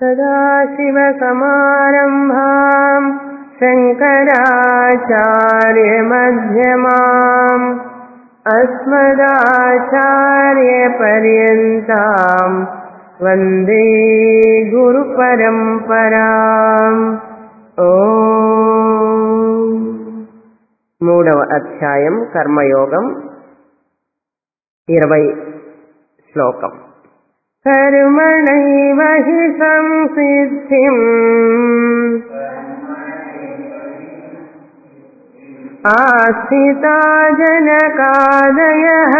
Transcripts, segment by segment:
सदाशिवसमारम्भाम् शङ्कराचार्यमध्यमाम् अस्मदाचार्यपर्यन्ताम् वन्दे గురుపరంపరాం ఓ మూడవ అధ్యాయం కర్మయోగం ఇరవై శ్లోకం కర్మణైవ హి సంసిద్ధిం ఆస్థితా జనకాదయః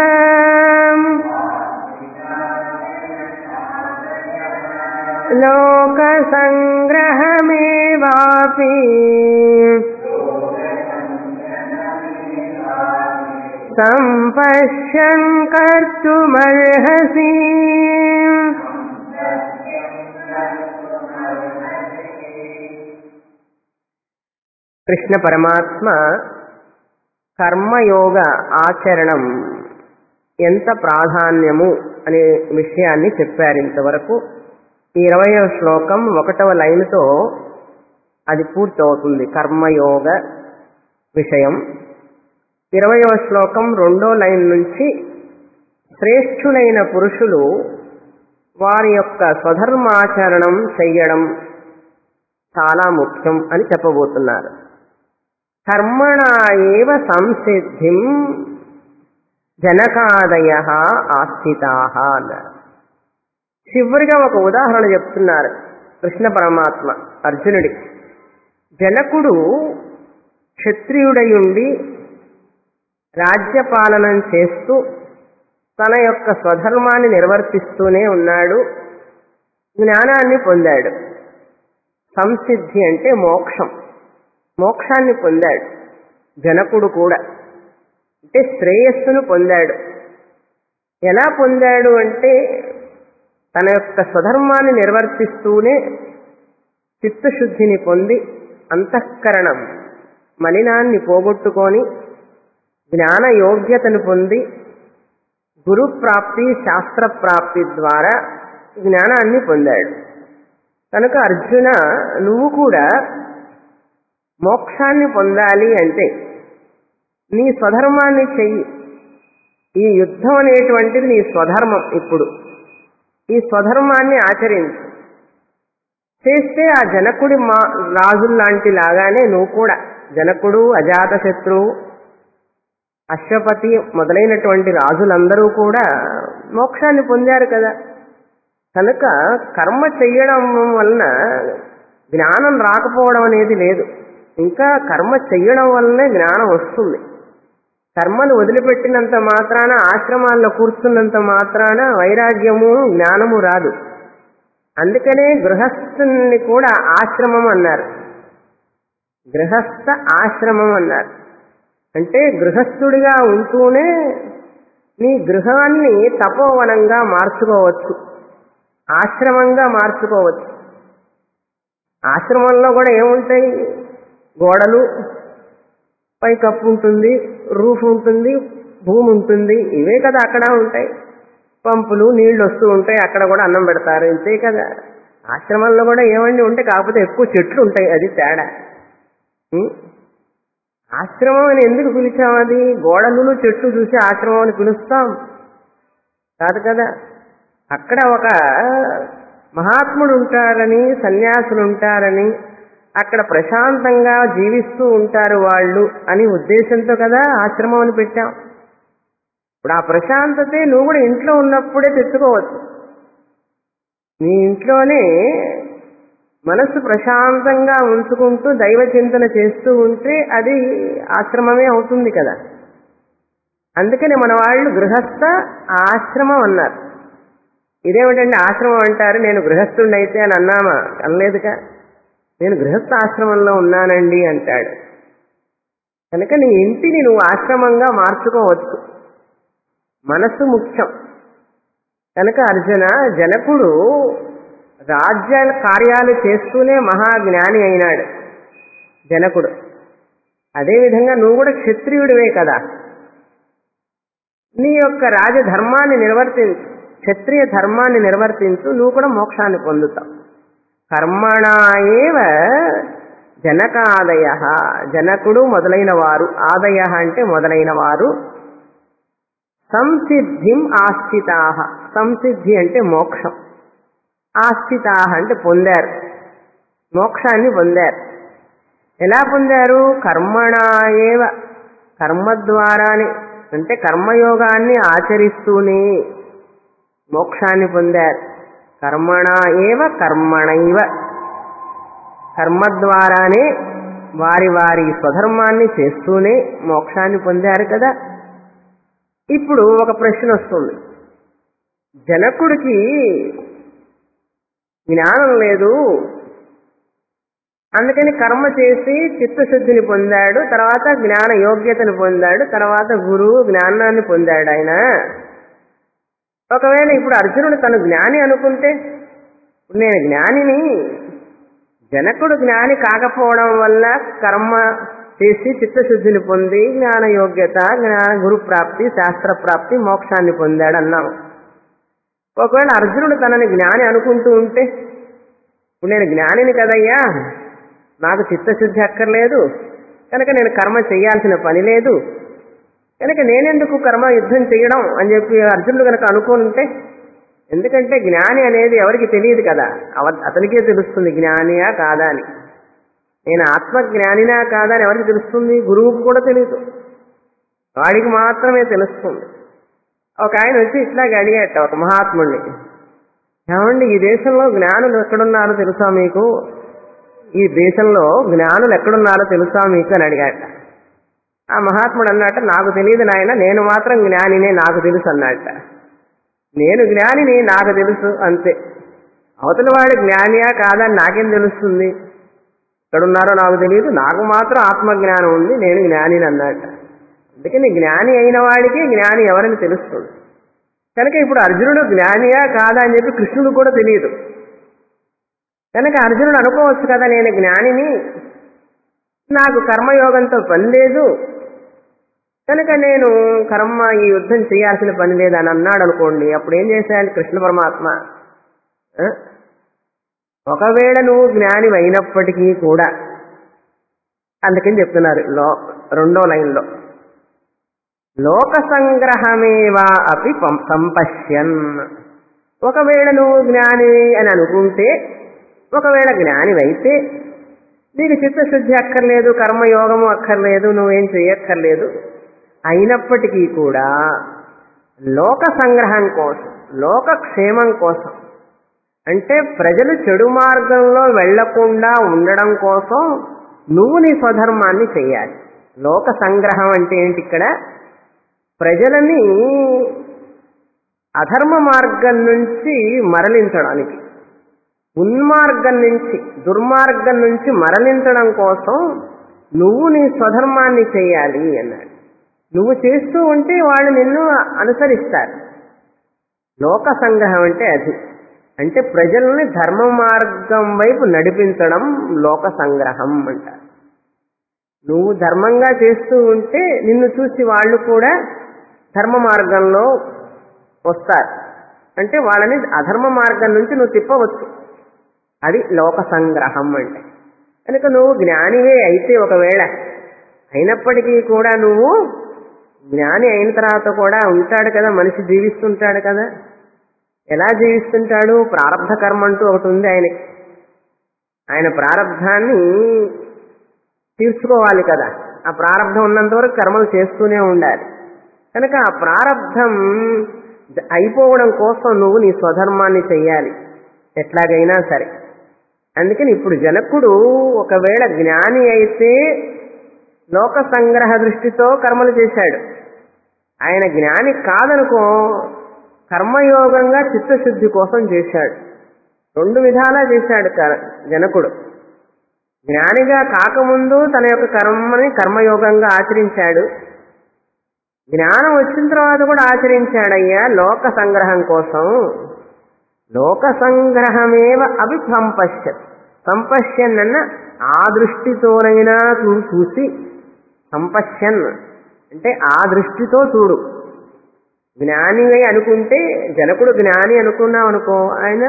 లోకసంగ్రహమేవాపి सम्पश्यन् कर्तुमर्हसि కృష్ణ పరమాత్మ కర్మయోగ ఆచరణం ఎంత ప్రాధాన్యము అనే విషయాన్ని చెప్పారు ఇంతవరకు ఈ ఇరవయవ శ్లోకం ఒకటవ లైన్తో అది పూర్తవుతుంది కర్మయోగ విషయం ఇరవయవ శ్లోకం రెండో లైన్ నుంచి శ్రేష్ఠులైన పురుషులు వారి యొక్క స్వధర్మాచరణం చెయ్యడం చాలా ముఖ్యం అని చెప్పబోతున్నారు కర్మణ ఏవ సంసిద్ధిం జనకాదయ ఆస్థితా అన్నారు చివరిగా ఒక ఉదాహరణ చెప్తున్నారు కృష్ణ పరమాత్మ అర్జునుడి జనకుడు క్షత్రియుడయుండి రాజ్యపాలనం చేస్తూ తన యొక్క స్వధర్మాన్ని నిర్వర్తిస్తూనే ఉన్నాడు జ్ఞానాన్ని పొందాడు సంసిద్ధి అంటే మోక్షం మోక్షాన్ని పొందాడు జనకుడు కూడా అంటే శ్రేయస్సును పొందాడు ఎలా పొందాడు అంటే తన యొక్క స్వధర్మాన్ని నిర్వర్తిస్తూనే చిత్తశుద్ధిని పొంది అంతఃకరణం మలినాన్ని పోగొట్టుకొని జ్ఞాన యోగ్యతను పొంది గురుప్రాప్తి శాస్త్రప్రాప్తి ద్వారా జ్ఞానాన్ని పొందాడు కనుక అర్జున నువ్వు కూడా మోక్షాన్ని పొందాలి అంటే నీ స్వధర్మాన్ని చెయ్యి ఈ యుద్ధం అనేటువంటిది నీ స్వధర్మం ఇప్పుడు ఈ స్వధర్మాన్ని ఆచరించు చేస్తే ఆ జనకుడి మా రాజుల్లాంటి లాగానే నువ్వు కూడా జనకుడు అజాతశత్రువు అశ్వపతి మొదలైనటువంటి రాజులందరూ కూడా మోక్షాన్ని పొందారు కదా కనుక కర్మ చెయ్యడం వలన జ్ఞానం రాకపోవడం అనేది లేదు ఇంకా కర్మ చెయ్యడం వల్లనే జ్ఞానం వస్తుంది కర్మను వదిలిపెట్టినంత మాత్రాన ఆశ్రమాల్లో కూర్చున్నంత మాత్రాన వైరాగ్యము జ్ఞానము రాదు అందుకనే గృహస్థుని కూడా ఆశ్రమం అన్నారు గృహస్థ ఆశ్రమం అన్నారు అంటే గృహస్థుడిగా ఉంటూనే నీ గృహాన్ని తపోవనంగా మార్చుకోవచ్చు ఆశ్రమంగా మార్చుకోవచ్చు ఆశ్రమంలో కూడా ఏముంటాయి గోడలు పైకప్పు ఉంటుంది రూఫ్ ఉంటుంది భూమి ఉంటుంది ఇవే కదా అక్కడ ఉంటాయి పంపులు నీళ్లు వస్తూ ఉంటాయి అక్కడ కూడా అన్నం పెడతారు ఇంతే కదా ఆశ్రమంలో కూడా ఏమండి ఉంటే కాకపోతే ఎక్కువ చెట్లు ఉంటాయి అది తేడా ఉం? ఆశ్రమం అని ఎందుకు పిలిచాం అది గోడలు చెట్లు చూసి ఆశ్రమం అని పిలుస్తాం కాదు కదా అక్కడ ఒక మహాత్ముడు ఉంటారని సన్యాసులు ఉంటారని అక్కడ ప్రశాంతంగా జీవిస్తూ ఉంటారు వాళ్ళు అని ఉద్దేశంతో కదా ఆశ్రమం అని పెట్టాం ఇప్పుడు ఆ ప్రశాంతతే నువ్వు కూడా ఇంట్లో ఉన్నప్పుడే తెచ్చుకోవచ్చు నీ ఇంట్లోనే మనస్సు ప్రశాంతంగా ఉంచుకుంటూ దైవ చింతన చేస్తూ ఉంటే అది ఆశ్రమమే అవుతుంది కదా అందుకని మన వాళ్ళు గృహస్థ ఆశ్రమం అన్నారు ఇదేమిటండి ఆశ్రమం అంటారు నేను గృహస్థుడిని అయితే అని అన్నామా అనలేదుగా నేను గృహస్థ ఆశ్రమంలో ఉన్నానండి అంటాడు కనుక నీ ఇంటిని నువ్వు ఆశ్రమంగా మార్చుకోవచ్చు మనస్సు ముఖ్యం కనుక అర్జున జనకుడు రాజ్య కార్యాలు చేస్తూనే మహాజ్ఞాని అయినాడు జనకుడు అదేవిధంగా నువ్వు కూడా క్షత్రియుడివే కదా నీ యొక్క రాజధర్మాన్ని నిర్వర్తించు క్షత్రియ ధర్మాన్ని నిర్వర్తించు నువ్వు కూడా మోక్షాన్ని పొందుతావు కర్మణా ఏవ జనకాదయ జనకుడు మొదలైన వారు ఆదయ అంటే మొదలైన వారు సంసిద్ధిం ఆస్థితా సంసిద్ధి అంటే మోక్షం ఆస్థితా అంటే పొందారు మోక్షాన్ని పొందారు ఎలా పొందారు కర్మణా ఏవ కర్మ ద్వారానే అంటే కర్మయోగాన్ని ఆచరిస్తూనే మోక్షాన్ని పొందారు కర్మణా ఏవ కర్మణైవ కర్మ ద్వారానే వారి వారి స్వధర్మాన్ని చేస్తూనే మోక్షాన్ని పొందారు కదా ఇప్పుడు ఒక ప్రశ్న వస్తుంది జనకుడికి జ్ఞానం లేదు అందుకని కర్మ చేసి చిత్తశుద్ధిని పొందాడు తర్వాత జ్ఞాన యోగ్యతను పొందాడు తర్వాత గురువు జ్ఞానాన్ని పొందాడు ఆయన ఒకవేళ ఇప్పుడు అర్జునుడు తను జ్ఞాని అనుకుంటే ఇప్పుడు నేను జ్ఞానిని జనకుడు జ్ఞాని కాకపోవడం వల్ల కర్మ చేసి చిత్తశుద్ధిని పొంది జ్ఞాన యోగ్యత జ్ఞాన గురు ప్రాప్తి శాస్త్ర ప్రాప్తి మోక్షాన్ని పొందాడు అన్నాం ఒకవేళ అర్జునుడు తనని జ్ఞాని అనుకుంటూ ఉంటే ఇప్పుడు నేను జ్ఞానిని కదయ్యా నాకు చిత్తశుద్ధి అక్కర్లేదు కనుక నేను కర్మ చేయాల్సిన పని లేదు కనుక నేనెందుకు కర్మ యుద్ధం చేయడం అని చెప్పి అర్జునుడు కనుక అనుకుంటే ఎందుకంటే జ్ఞాని అనేది ఎవరికి తెలియదు కదా అవ- అతనికే తెలుస్తుంది జ్ఞానియా కాదా అని నేను ఆత్మజ్ఞానినా కాదా అని ఎవరికి తెలుస్తుంది గురువుకు కూడా తెలియదు వాడికి మాత్రమే తెలుస్తుంది ఒక ఆయన వచ్చి ఇట్లాగే అడిగేట ఒక మహాత్ముడిని ఏమండి ఈ దేశంలో జ్ఞానులు ఎక్కడున్నారో తెలుసా మీకు ఈ దేశంలో జ్ఞానులు ఎక్కడున్నారో తెలుసా మీకు అని అడిగాట ఆ మహాత్ముడు అన్నట్ట నాకు తెలియదు నాయన నేను మాత్రం జ్ఞానినే నాకు తెలుసు అన్నట్ట నేను జ్ఞానిని నాకు తెలుసు అంతే అవతల వాడు జ్ఞానియా కాదా అని నాకేం తెలుస్తుంది ఎక్కడున్నారో నాకు తెలియదు నాకు మాత్రం ఆత్మజ్ఞానం ఉంది నేను జ్ఞానిని అన్నట్ట అందుకని జ్ఞాని అయిన వాడికి జ్ఞాని ఎవరని తెలుస్తుంది కనుక ఇప్పుడు అర్జునుడు జ్ఞానియా కాదా అని చెప్పి కృష్ణుడు కూడా తెలియదు కనుక అర్జునుడు అనుకోవచ్చు కదా నేను జ్ఞానిని నాకు కర్మయోగంతో పని లేదు కనుక నేను కర్మ ఈ యుద్ధం చేయాల్సిన పని లేదు అని అన్నాడు అనుకోండి అప్పుడు ఏం చేశాడు కృష్ణ పరమాత్మ ఆ? ఒకవేళ నువ్వు జ్ఞాని అయినప్పటికీ కూడా అందుకని చెప్తున్నారు లో రెండో లైన్లో లోక సంగ్రహమేవా అపి పం- సంపశ్యన్ ఒకవేళ నువ్వు జ్ఞాని అని అనుకుంటే ఒకవేళ జ్ఞానివైతే నీకు చిత్తశుద్ధి అక్కర్లేదు కర్మయోగము అక్కర్లేదు నువ్వేం చెయ్యక్కర్లేదు అయినప్పటికీ కూడా లోక సంగ్రహం కోసం లోక క్షేమం కోసం అంటే ప్రజలు చెడు మార్గంలో వెళ్లకుండా ఉండడం కోసం నువ్వు నీ స్వధర్మాన్ని చెయ్యాలి లోక సంగ్రహం అంటే ఏంటి ఇక్కడ ప్రజలని అధర్మ మార్గం నుంచి మరలించడానికి ఉన్మార్గం నుంచి దుర్మార్గం నుంచి మరలించడం కోసం నువ్వు నీ స్వధర్మాన్ని చేయాలి అన్నాడు నువ్వు చేస్తూ ఉంటే వాళ్ళు నిన్ను అనుసరిస్తారు లోక సంగ్రహం అంటే అది అంటే ప్రజల్ని ధర్మ మార్గం వైపు నడిపించడం లోక సంగ్రహం అంటారు నువ్వు ధర్మంగా చేస్తూ ఉంటే నిన్ను చూసి వాళ్ళు కూడా ధర్మ మార్గంలో వస్తారు అంటే వాళ్ళని అధర్మ మార్గం నుంచి నువ్వు తిప్పవచ్చు అది లోక సంగ్రహం అంటే కనుక నువ్వు జ్ఞానివే అయితే ఒకవేళ అయినప్పటికీ కూడా నువ్వు జ్ఞాని అయిన తర్వాత కూడా ఉంటాడు కదా మనిషి జీవిస్తుంటాడు కదా ఎలా జీవిస్తుంటాడు ప్రారంధ కర్మ అంటూ ఒకటి ఉంది ఆయనకి ఆయన ప్రారంధాన్ని తీర్చుకోవాలి కదా ఆ ప్రారంధం ఉన్నంత వరకు కర్మలు చేస్తూనే ఉండాలి కనుక ఆ ప్రారంధం అయిపోవడం కోసం నువ్వు నీ స్వధర్మాన్ని చెయ్యాలి ఎట్లాగైనా సరే అందుకని ఇప్పుడు జనకుడు ఒకవేళ జ్ఞాని అయితే లోక సంగ్రహ దృష్టితో కర్మలు చేశాడు ఆయన జ్ఞాని కాదనుకో కర్మయోగంగా చిత్తశుద్ధి కోసం చేశాడు రెండు విధాలా చేశాడు క- జనకుడు జ్ఞానిగా కాకముందు తన యొక్క కర్మని కర్మయోగంగా ఆచరించాడు జ్ఞానం వచ్చిన తర్వాత కూడా ఆచరించాడయ్యా లోక సంగ్రహం కోసం లోక సంగ్రహమేవ అవి సంపశ్యత్ సంపశ్యన్ అన్న ఆ దృష్టితోనైనా చూ- చూసి సంపశ్యన్ అంటే ఆ దృష్టితో చూడు జ్ఞానివై అనుకుంటే జనకుడు జ్ఞాని అనుకున్నాం అనుకో ఆయన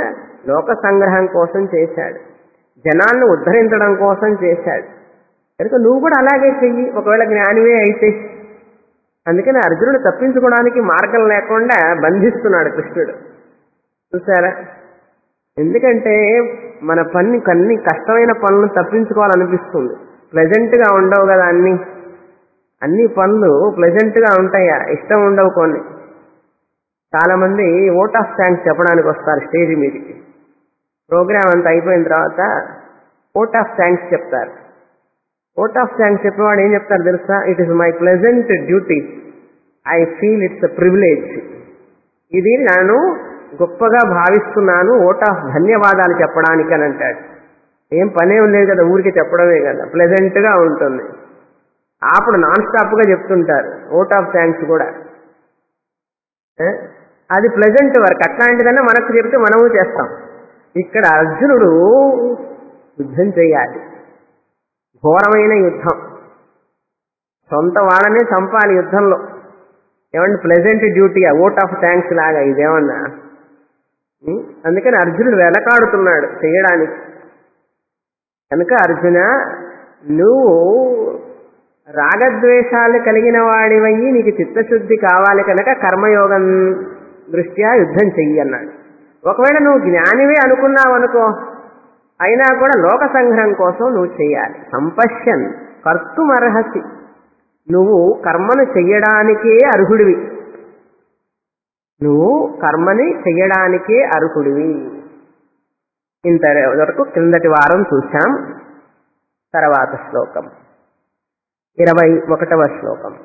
లోక సంగ్రహం కోసం చేశాడు జనాలను ఉద్ధరించడం కోసం చేశాడు కనుక నువ్వు కూడా అలాగే చెయ్యి ఒకవేళ జ్ఞానివే అయితే అందుకని అర్జునుడు తప్పించుకోవడానికి మార్గం లేకుండా బంధిస్తున్నాడు కృష్ణుడు చూసారా ఎందుకంటే మన పని కన్ని కష్టమైన పనులు తప్పించుకోవాలనిపిస్తుంది ప్లెజెంట్ గా ఉండవు కదా అన్ని అన్ని పనులు ప్లెజెంట్ గా ఉంటాయా ఇష్టం ఉండవు కొన్ని చాలా మంది ఓట్ ఆఫ్ థ్యాంక్స్ చెప్పడానికి వస్తారు స్టేజ్ మీదకి ప్రోగ్రామ్ అంతా అయిపోయిన తర్వాత ఓట్ ఆఫ్ థ్యాంక్స్ చెప్తారు ఓట్ ఆఫ్ థ్యాంక్స్ చెప్పేవాడు ఏం చెప్తారు తెలుసా it is my pleasant duty I feel it's privilege ఇది నేను గొప్పగా భావిస్తున్నాను ఓట్ ఆఫ్ ధన్యవాదాలు చెప్పడానికి అని అంటాడు ఏం పనేం లేదు కదా ఊరికి చెప్పడమే కదా ప్లెజెంట్ గా ఉంటుంది అప్పుడు నాన్ స్టాప్ గా చెప్తుంటారు ఓట్ ఆఫ్ థ్యాంక్స్ కూడా ఏ? అది ప్లెజెంట్ వర్క్ అట్లాంటిదన్నా మనకు చెప్తే మనము చేస్తాం ఇక్కడ అర్జునుడు యుద్ధం చేయాలి ఘోరమైన యుద్ధం సొంత వాళ్ళనే చంపాలి యుద్ధంలో ఏమంటే pleasant duty vote of thanks లాగా ఇదేమన్నా ఉం? అందుకని అర్జునుడు వెనకాడుతున్నాడు చేయడానికి కనుక అర్జున నువ్వు రాగద్వేషాలు కలిగిన వాడివయ్యి నీకు చిత్తశుద్ధి కావాలి కనుక కర్మయోగం దృష్ట్యా యుద్ధం చెయ్యి అన్నాడు ఒకవేళ నువ్వు జ్ఞానివే అనుకున్నావు అనుకో అయినా కూడా లోక సంగ్రహం కోసం నువ్వు చేయాలి సంపశ్యన్ కర్తుమర్హసి నువ్వు కర్మను చెయ్యడానికే అర్హుడివి నువ్వు కర్మని చెయ్యడానికే అర్హుడివి ఇంత వరకు క్రిందటి వారం చూశాం తర్వాత శ్లోకం ఇరవై ఒకటవ శ్లోకం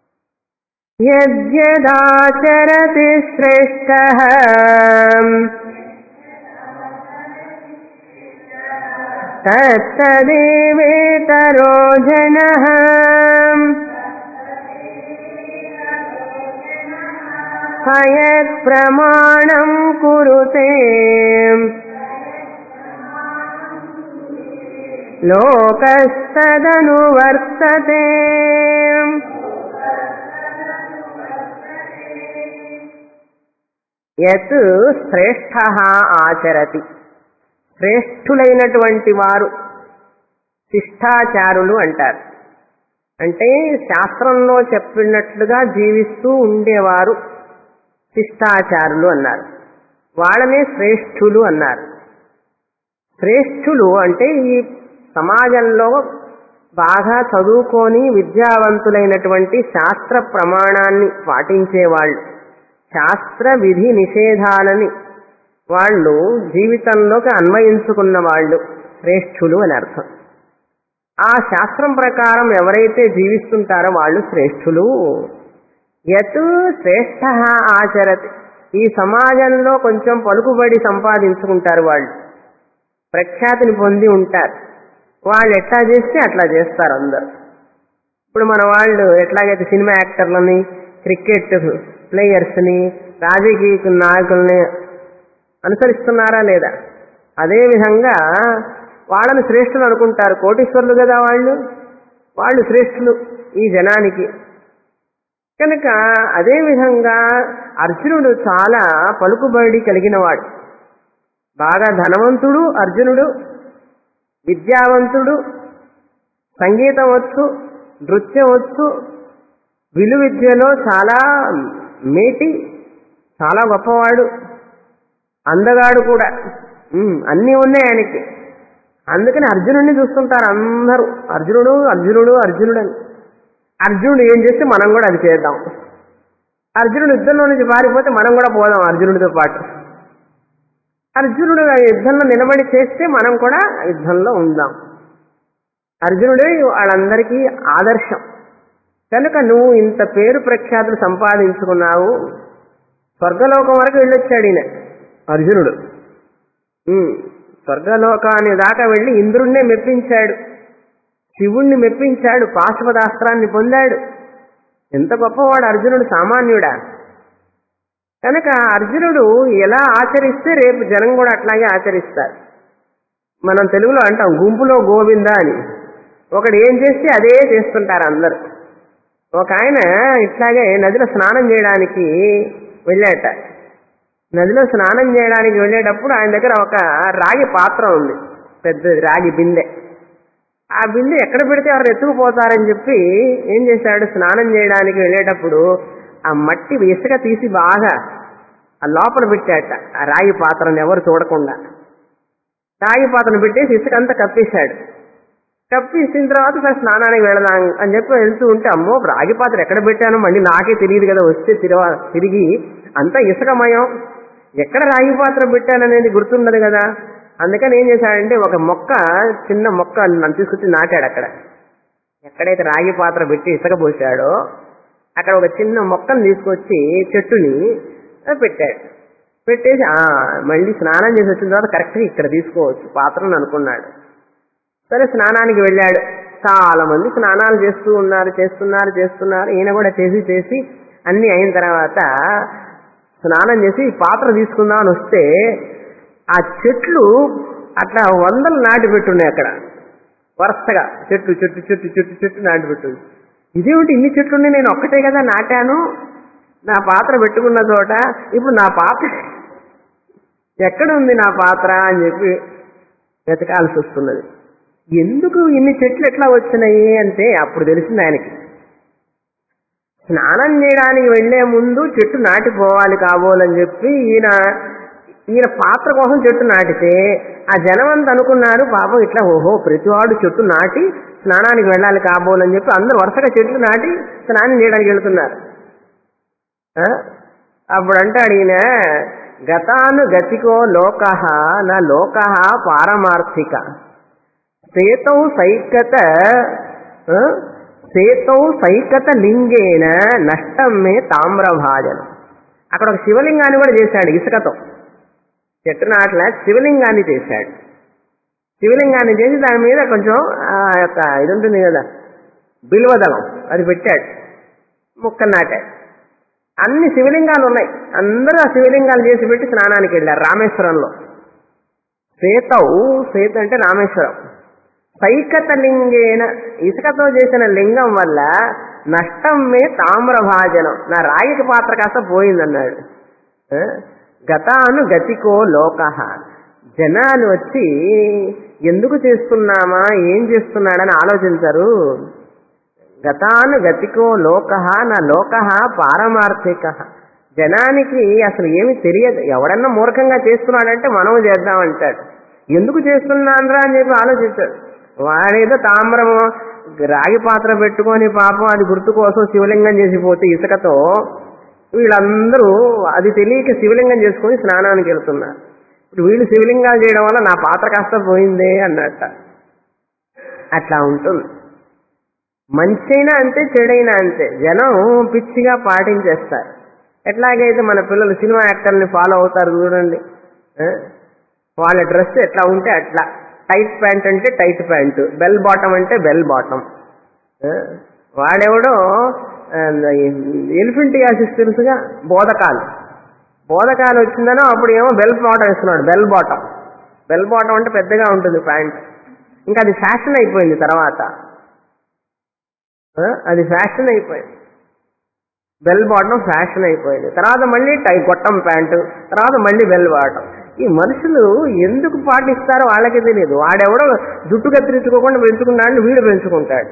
యద్యదాచరతి శ్రేష్ఠ తత్తదేవేతరో జన హయత్ ప్రమాణం కురుతే లోకస్తదనువర్తతే యత్ శ్రేష్ఠ ఆచరతి శ్రేష్ఠులైనటువంటి వారు శిష్టాచారులు అంటారు అంటే శాస్త్రంలో చెప్పినట్లుగా జీవిస్తూ ఉండేవారు శిష్టాచారులు అన్నారు వాళ్ళనే శ్రేష్ఠులు అన్నారు శ్రేష్ఠులు అంటే ఈ సమాజంలో బాగా చదువుకొని విద్యావంతులైనటువంటి శాస్త్ర ప్రమాణాన్ని పాటించేవాళ్ళు శాస్త్ర విధి నిషేధాలని వాళ్ళు జీవితంలోకి అన్వయించుకున్న వాళ్ళు శ్రేష్ఠులు అని అర్థం ఆ శాస్త్రం ప్రకారం ఎవరైతే జీవిస్తుంటారో వాళ్ళు శ్రేష్ఠులు యత్ శ్రేష్ఠ ఆచరతి ఈ సమాజంలో కొంచెం పలుకుబడి సంపాదించుకుంటారు వాళ్ళు ప్రఖ్యాతిని పొంది ఉంటారు వాళ్ళు ఎట్లా చేస్తే అట్లా చేస్తారు అందరు ఇప్పుడు మన వాళ్ళు ఎట్లాగైతే సినిమా యాక్టర్లని క్రికెట్ ప్లేయర్స్ని రాజకీయ నాయకుల్ని అనుసరిస్తున్నారా లేదా అదే విధంగా వాళ్ళని శ్రేష్ఠులు అనుకుంటారు కోటీశ్వరులు కదా వాళ్ళు వాళ్ళు శ్రేష్ఠులు ఈ జనానికి కనుక అదే విధంగా అర్జునుడు చాలా పలుకుబడి కలిగినవాడు బాగా ధనవంతుడు అర్జునుడు విద్యావంతుడు సంగీతం వచ్చు నృత్యం వచ్చు విలువిద్యలో చాలా మేటి చాలా గొప్పవాడు అందగాడు కూడా ఉమ్, అన్నీ ఉన్నాయి ఆయనకి అందుకని అర్జునుడిని చూస్తుంటారు అందరూ అర్జునుడు అర్జునుడు అర్జునుడు అని అర్జునుడు ఏం చేస్తే మనం కూడా అది చేద్దాం అర్జునుడు యుద్ధంలో నుంచి పారిపోతే మనం కూడా పోదాం అర్జునుడితో పాటు అర్జునుడు ఆ యుద్ధంలో నిలబడి చేస్తే మనం కూడా యుద్ధంలో ఉందాం అర్జునుడే వాళ్ళందరికీ ఆదర్శం కనుక నువ్వు ఇంత పేరు ప్రఖ్యాతులు సంపాదించుకున్నావు స్వర్గలోకం వరకు వెళ్ళొచ్చాడు ఈయన అర్జునుడు ఉమ్, స్వర్గలోకాన్ని దాకా వెళ్ళి ఇంద్రుణ్ణే మెప్పించాడు శివుణ్ణి మెప్పించాడు పాశుపదాస్త్రాన్ని పొందాడు ఎంత గొప్పవాడు అర్జునుడు సామాన్యుడా కనుక అర్జునుడు ఎలా ఆచరిస్తే రేపు జనం కూడా అట్లాగే ఆచరిస్తారు మనం తెలుగులో అంటాం గుంపులో గోవింద అని ఒకడు ఏం చేస్తే అదే చేస్తుంటారు అందరు ఒక ఆయన ఇట్లాగే నదిలో స్నానం చేయడానికి వెళ్ళాట నదిలో స్నానం చేయడానికి వెళ్ళేటప్పుడు ఆయన దగ్గర ఒక రాగి పాత్ర ఉంది పెద్దది రాగి బిందె ఆ బిందె ఎక్కడ పెడితే ఎవరు ఎత్తుకుపోతారని చెప్పి ఏం చేశాడు స్నానం చేయడానికి వెళ్ళేటప్పుడు ఆ మట్టి ఇసుక తీసి బాగా ఆ లోపల పెట్టాట ఆ రాగి పాత్రను ఎవరు చూడకుండా రాగి పాత్రను పెట్టేసి ఇసుక అంతా కప్పేశాడు కప్పేసిన తర్వాత సరే స్నానానికి వెళదాం అని చెప్పి వెళ్తూ ఉంటే అమ్మో రాగి పాత్ర ఎక్కడ పెట్టానో మళ్ళీ నాకే తెలియదు కదా వస్తే తిరవ తిరిగి అంతా ఇసుకమయం ఎక్కడ రాగి పాత్ర పెట్టాననేది గుర్తుండదు కదా అందుకని ఏం చేశాడంటే ఒక మొక్క చిన్న మొక్క నన్ను తీసుకొచ్చి నాటాడు అక్కడ ఎక్కడైతే రాగి పాత్ర పెట్టి ఇసుక పోసాడో అక్కడ ఒక చిన్న మొక్కను తీసుకొచ్చి చెట్టుని పెట్టాడు పెట్టేసి ఆ మళ్ళీ స్నానం చేసి వచ్చిన తర్వాత కరెక్ట్గా ఇక్కడ తీసుకోవచ్చు పాత్రను అనుకున్నాడు సరే స్నానానికి వెళ్ళాడు చాలా మంది స్నానాలు చేస్తూ ఉన్నారు చేస్తున్నారు చేస్తున్నారు ఈయన కూడా చేసి చేసి అన్ని అయిన తర్వాత స్నానం చేసి పాత్ర తీసుకుందామని వస్తే ఆ చెట్లు అట్లా వందలు నాటి పెట్టున్నాయి అక్కడ వరుసగా చెట్టు చెట్టు చెట్టు చెట్టు చెట్టు నాటి పెట్టుంది ఇదేమిటి ఇన్ని చెట్లున్నాయి నేను ఒక్కటే కదా నాటాను నా పాత్ర పెట్టుకున్న చోట ఇప్పుడు నా పాత్ర ఎక్కడ ఉంది నా పాత్ర అని చెప్పి వెతకాల్సి వస్తున్నది ఎందుకు ఇన్ని చెట్లు ఎట్లా వచ్చినాయి అంటే అప్పుడు తెలిసింది ఆయనకి స్నానం చేయడానికి వెళ్లే ముందు చెట్టు నాటిపోవాలి కాబోలని చెప్పి ఈయన ఈయన పాత్ర కోసం చెట్టు నాటితే ఆ జనం అంతా అనుకున్నారు పాపం ఇట్లా ఓహో ప్రతివాడు చెట్టు నాటి స్నానానికి వెళ్ళాలి కాబోలని చెప్పి అందరూ వరుసగా చెట్లు నాటి స్నానం చేయడానికి వెళ్తున్నారు ఆ? అప్పుడు అంటాడు ఈయన గతాను గతికో లోక నా లోక పారమార్థిక సేతౌ సైకత ఆ? సేతౌ సైకత లింగేన నష్టం మే తామ్రభాజనం అక్కడ ఒక శివలింగాన్ని కూడా చేశాడు ఇసుకతో చెట్టు నాట్ల శివలింగాన్ని చేశాడు శివలింగాన్ని చేసి దాని మీద కొంచెం ఆ యొక్క ఇది ఉంటుంది కదా బిల్వదళం అది పెట్టాడు ముక్క నాటాడు అన్ని శివలింగాలు ఉన్నాయి అందరూ ఆ శివలింగాలు చేసి పెట్టి స్నానానికి వెళ్ళారు రామేశ్వరంలో సేతౌ సేత అంటే రామేశ్వరం సైకత లింగేన ఇసుకతో చేసిన లింగం వల్ల నష్టం మే తామ్రభాజనం నా రాగికి పాత్ర కాస్త పోయిందన్నాడు ఆ? గతాను గతికో లోక జనాలు వచ్చి ఎందుకు చేస్తున్నామా ఏం చేస్తున్నాడని ఆలోచించరు గతాను గతికో లోక నా లోక పారమార్థిక జనానికి అసలు ఏమి తెలియదు ఎవడన్నా మూర్ఖంగా చేస్తున్నాడంటే మనం చేద్దామంటాడు ఎందుకు చేస్తున్నానరా అని చెప్పి ఆలోచించాడు వాడేదో తామ్రము రాగి పాత్ర పెట్టుకొని పాపం అది గుర్తు కోసం శివలింగం చేసిపోతే ఇసుకతో వీళ్ళందరూ అది తెలియక శివలింగం చేసుకొని స్నానానికి వెళ్తున్నారు ఇప్పుడు వీళ్ళు శివలింగాలు చేయడం వల్ల నా పాత్ర కాస్త పోయిందే అన్నట్ట అట్లా ఉంటుంది మంచైనా అంతే చెడైనా అంతే జనం పిచ్చిగా పాటించేస్తారు ఎట్లాగైతే మన పిల్లలు సినిమా యాక్టర్ని ఫాలో అవుతారు చూడండి ఆ? వాళ్ళ డ్రెస్ ఎట్లా ఉంటే అట్లా టైట్ ప్యాంట్ అంటే టైట్ ప్యాంటు బెల్ బాటమ్ అంటే బెల్ బాటమ్ వాడెవడో ఎలిఫెంటియాసిస్ తెలుసుగా బోధకాలు బోధకాలు వచ్చిందనో అప్పుడు ఏమో బెల్ బాటం ఇస్తున్నాడు బెల్ బాటం బెల్ బాటం అంటే పెద్దగా ఉంటుంది ప్యాంట్ ఇంకా అది ఫ్యాషన్ అయిపోయింది తర్వాత ఆ, అది ఫ్యాషన్ అయిపోయింది బెల్ బాటం ఫ్యాషన్ అయిపోయింది తర్వాత మళ్ళీ టై గొట్టం ప్యాంటు తర్వాత మళ్ళీ బెల్ బాటం ఈ మనుషులు ఎందుకు పాటిస్తారో వాళ్ళకే తెలియదు వాడెవడో జుట్టు కత్తిరించుకోకుండా పెంచుకున్నాడని వీడు పెంచుకుంటాడు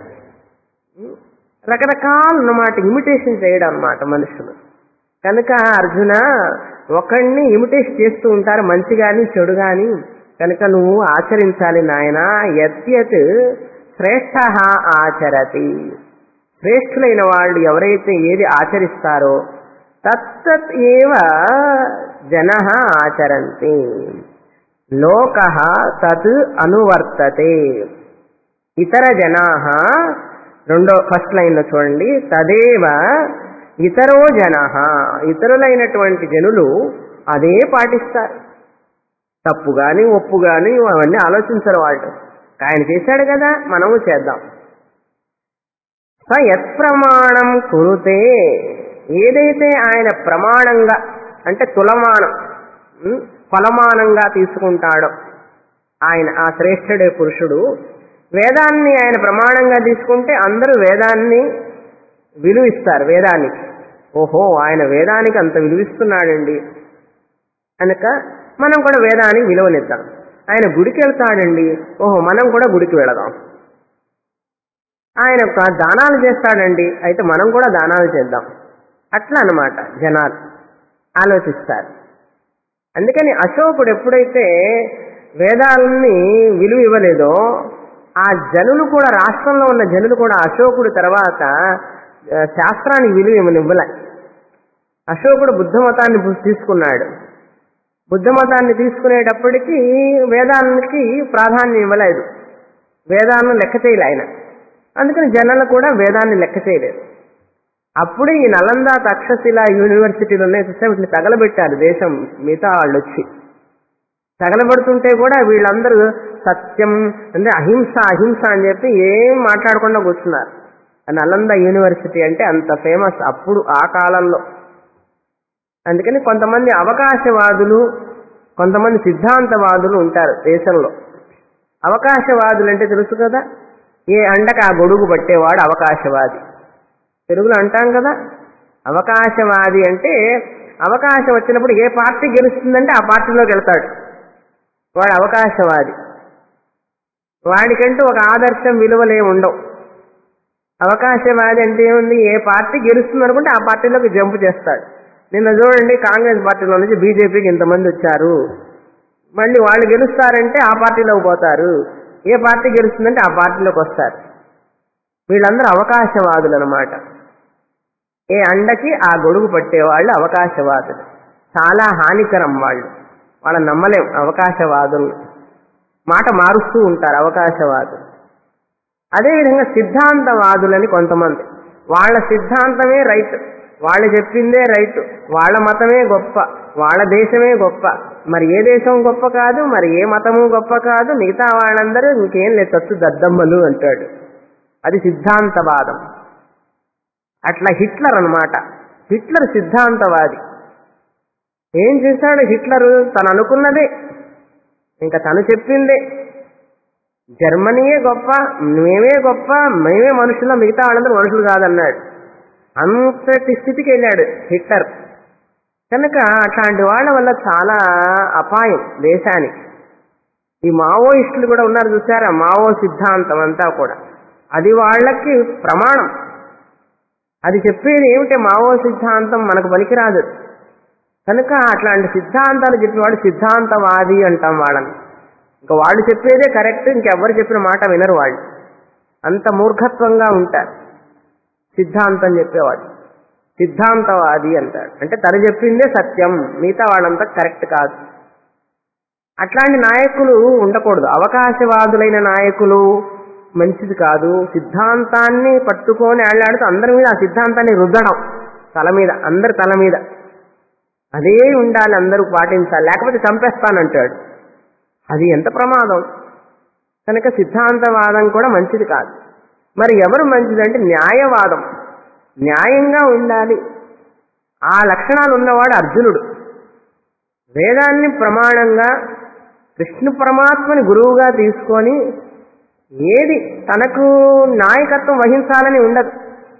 రకరకాలు అన్నమాట ఇమిటేషన్ చేయడం అన్నమాట మనుషులు కనుక అర్జున ఒకడిని ఇమిటేషన్ చేస్తూ ఉంటారు మంచి గాని చెడు గాని కనుక నువ్వు ఆచరించాలి నాయన యద్యత్ శ్రేష్ఠ ఆచరతి శ్రేష్ఠులైన వాళ్ళు ఎవరైతే ఏది ఆచరిస్తారో తత్తత్ ఏవ జన ఆచరంతి లోక తత్ అనువర్తతే ఇతర జనా రెండో ఫస్ట్ లైన్లో చూడండి తదేవ ఇతరో జన ఇతరులైనటువంటి జనులు అదే పాటిస్తారు తప్పు గాని ఒప్పు గాని అవన్నీ ఆలోచించరు వాళ్ళు ఆయన చేశాడు కదా మనము చేద్దాం స యత్ ప్రమాణం కురుతే ఏదైతే ఆయన ప్రమాణంగా అంటే తులమానం ఉం, కొలమానంగా తీసుకుంటాడో ఆయన ఆ శ్రేష్ఠుడే పురుషుడు వేదాన్ని ఆయన ప్రమాణంగా తీసుకుంటే అందరూ వేదాన్ని విలువిస్తారు వేదానికి ఓహో ఆయన వేదానికి అంత విలువిస్తున్నాడండి కనుక మనం కూడా వేదానికి విలువనిద్దాం ఆయన గుడికి వెళ్తాడండి ఓహో మనం కూడా గుడికి వెళదాం ఆయన ఒక దానాలు చేస్తాడండి అయితే మనం కూడా దానాలు చేద్దాం అట్లా అన్నమాట జనాలు ఆలోచిస్తారు అందుకని అశోకుడు ఎప్పుడైతే వేదాలని విలువ ఇవ్వలేదో ఆ జనులు కూడా రాష్ట్రంలో ఉన్న జనులు కూడా అశోకుడు తర్వాత ఆ, శాస్త్రానికి విలువ ఇవ్వనివ్వలే అశోకుడు బుద్ధ మతాన్ని పు- తీసుకున్నాడు బుద్ధ మతాన్ని తీసుకునేటప్పటికీ వేదానికి ప్రాధాన్యం ఇవ్వలేదు వేదాలను లెక్క చేయలే ఆయన అందుకని జనాలు కూడా వేదాన్ని లెక్క చేయలేదు అప్పుడు ఈ నలంద తక్షశిల యూనివర్సిటీలు ఉన్నాయి చూస్తే వీటిని తగలబెట్టారు దేశం మిగతా వాళ్ళు వచ్చి తగలబడుతుంటే కూడా వీళ్ళందరూ సత్యం అంటే అహింస అహింస అని చెప్పి ఏం మాట్లాడకుండా కూర్చున్నారు ఆ నలంద యూనివర్సిటీ అంటే అంత ఫేమస్ అప్పుడు ఆ కాలంలో అందుకని కొంతమంది అవకాశవాదులు కొంతమంది సిద్ధాంతవాదులు ఉంటారు దేశంలో అవకాశవాదులు అంటే తెలుసు కదా ఏ అండక ఆ గొడుగు పట్టేవాడు అవకాశవాది తెలుగులో అంటాం కదా అవకాశవాది అంటే అవకాశం వచ్చినప్పుడు ఏ పార్టీ గెలుస్తుందంటే ఆ పార్టీలోకి వెళ్తాడు వాడు అవకాశవాది వాడికంటూ ఒక ఆదర్శం విలువలే ఉండవు అవకాశవాది అంటే ఏముంది ఏ పార్టీ గెలుస్తుంది అనుకుంటే ఆ పార్టీలోకి జంప్ చేస్తాడు నిన్న చూడండి కాంగ్రెస్ పార్టీలో నుంచి బీజేపీకి ఇంతమంది వచ్చారు మళ్ళీ వాళ్ళు గెలుస్తారంటే ఆ పార్టీలోకి పోతారు ఏ పార్టీ గెలుస్తుందంటే ఆ పార్టీలోకి వస్తారు వీళ్ళందరూ అవకాశవాదులు అనమాట ఏ అండకి ఆ గొడుగు పట్టేవాళ్ళు అవకాశవాదులు చాలా హానికరం వాళ్ళు వాళ్ళని నమ్మలేం అవకాశవాదులు మాట మారుస్తూ ఉంటారు అవకాశవాదులు అదేవిధంగా సిద్ధాంతవాదులని కొంతమంది వాళ్ళ సిద్ధాంతమే రైట్ వాళ్ళు చెప్పిందే రైట్ వాళ్ళ మతమే గొప్ప వాళ్ళ దేశమే గొప్ప మరి ఏ దేశం గొప్ప కాదు మరి ఏ మతము గొప్ప కాదు మిగతా వాళ్ళందరూ ఇంకేం లేదు తత్తు దద్దమ్మలు అంటాడు అది సిద్ధాంతవాదం అట్లా హిట్లర్ అన్నమాట హిట్లర్ సిద్ధాంతవాది ఏం చేశాడు హిట్లర్ తను అనుకున్నదే ఇంకా తను చెప్పిందే జర్మనీయే గొప్ప మేమే గొప్ప మేమే మనుషుల మిగతా వాళ్ళందరూ మనుషులు కాదన్నాడు అంతటి స్థితికి వెళ్ళాడు హిట్లర్ కనుక అట్లాంటి వాళ్ళ వల్ల చాలా అపాయం దేశానికి ఈ మావోయిస్టులు కూడా ఉన్నారు చూసారా మావో సిద్ధాంతం అంతా కూడా అది వాళ్ళకి ప్రమాణం అది చెప్పేది ఏమిటి మావో సిద్ధాంతం మనకు పనికిరాదు కనుక అట్లాంటి సిద్ధాంతాలు చెప్పేవాడు సిద్ధాంతవాది అంటాం వాళ్ళని ఇంకా వాళ్ళు చెప్పేదే కరెక్ట్ ఇంకెవ్వరు చెప్పిన మాట వినరు వాళ్ళు అంత మూర్ఖత్వంగా ఉంటారు సిద్ధాంతం చెప్పేవాడు సిద్ధాంతవాది అంటాడు అంటే తను చెప్పిందే సత్యం మిగతా వాళ్ళంతా కరెక్ట్ కాదు అట్లాంటి నాయకులు ఉండకూడదు అవకాశవాదులైన నాయకులు మంచిది కాదు సిద్ధాంతాన్ని పట్టుకొని ఆళ్ళాడుతూ అందరి మీద ఆ సిద్ధాంతాన్ని రుద్దడం తల మీద అందరి తల మీద అదే ఉండాలి అందరూ పాటించాలి లేకపోతే చంపేస్తానంటాడు అది ఎంత ప్రమాదం కనుక సిద్ధాంతవాదం కూడా మంచిది కాదు మరి ఎవరు మంచిదంటే న్యాయవాదం న్యాయంగా ఉండాలి ఆ లక్షణాలు ఉన్నవాడు అర్జునుడు వేదాన్ని ప్రమాణంగా కృష్ణ పరమాత్మని గురువుగా తీసుకొని ఏది తనకు నాయకత్వం వహించాలని ఉండదు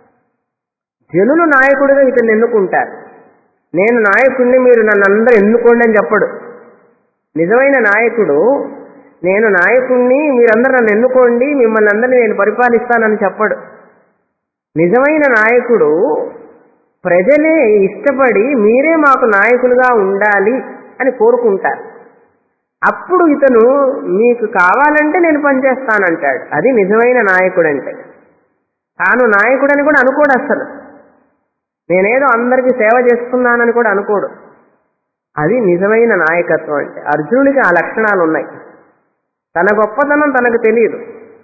జనులు నాయకుడిగా ఇతన్ని ఎన్నుకుంటారు నేను నాయకుడిని మీరు నన్ను అందరూ ఎన్నుకోండి అని చెప్పడు నిజమైన నాయకుడు నేను నాయకుణ్ణి మీరందరూ నన్ను ఎన్నుకోండి మిమ్మల్ని అందరినీ నేను పరిపాలిస్తానని చెప్పడు నిజమైన నాయకుడు ప్రజలే ఇష్టపడి మీరే మాకు నాయకులుగా ఉండాలి అని కోరుకుంటారు అప్పుడు ఇతను మీకు కావాలంటే నేను పనిచేస్తానంటాడు అది నిజమైన నాయకుడు అంటే తాను నాయకుడని కూడా అనుకోడు అసలు నేనేదో అందరికీ సేవ చేస్తున్నానని కూడా అనుకోడు అది నిజమైన నాయకత్వం అంటే అర్జునుడికి ఆ లక్షణాలు ఉన్నాయి తన గొప్పతనం తనకు తెలియదు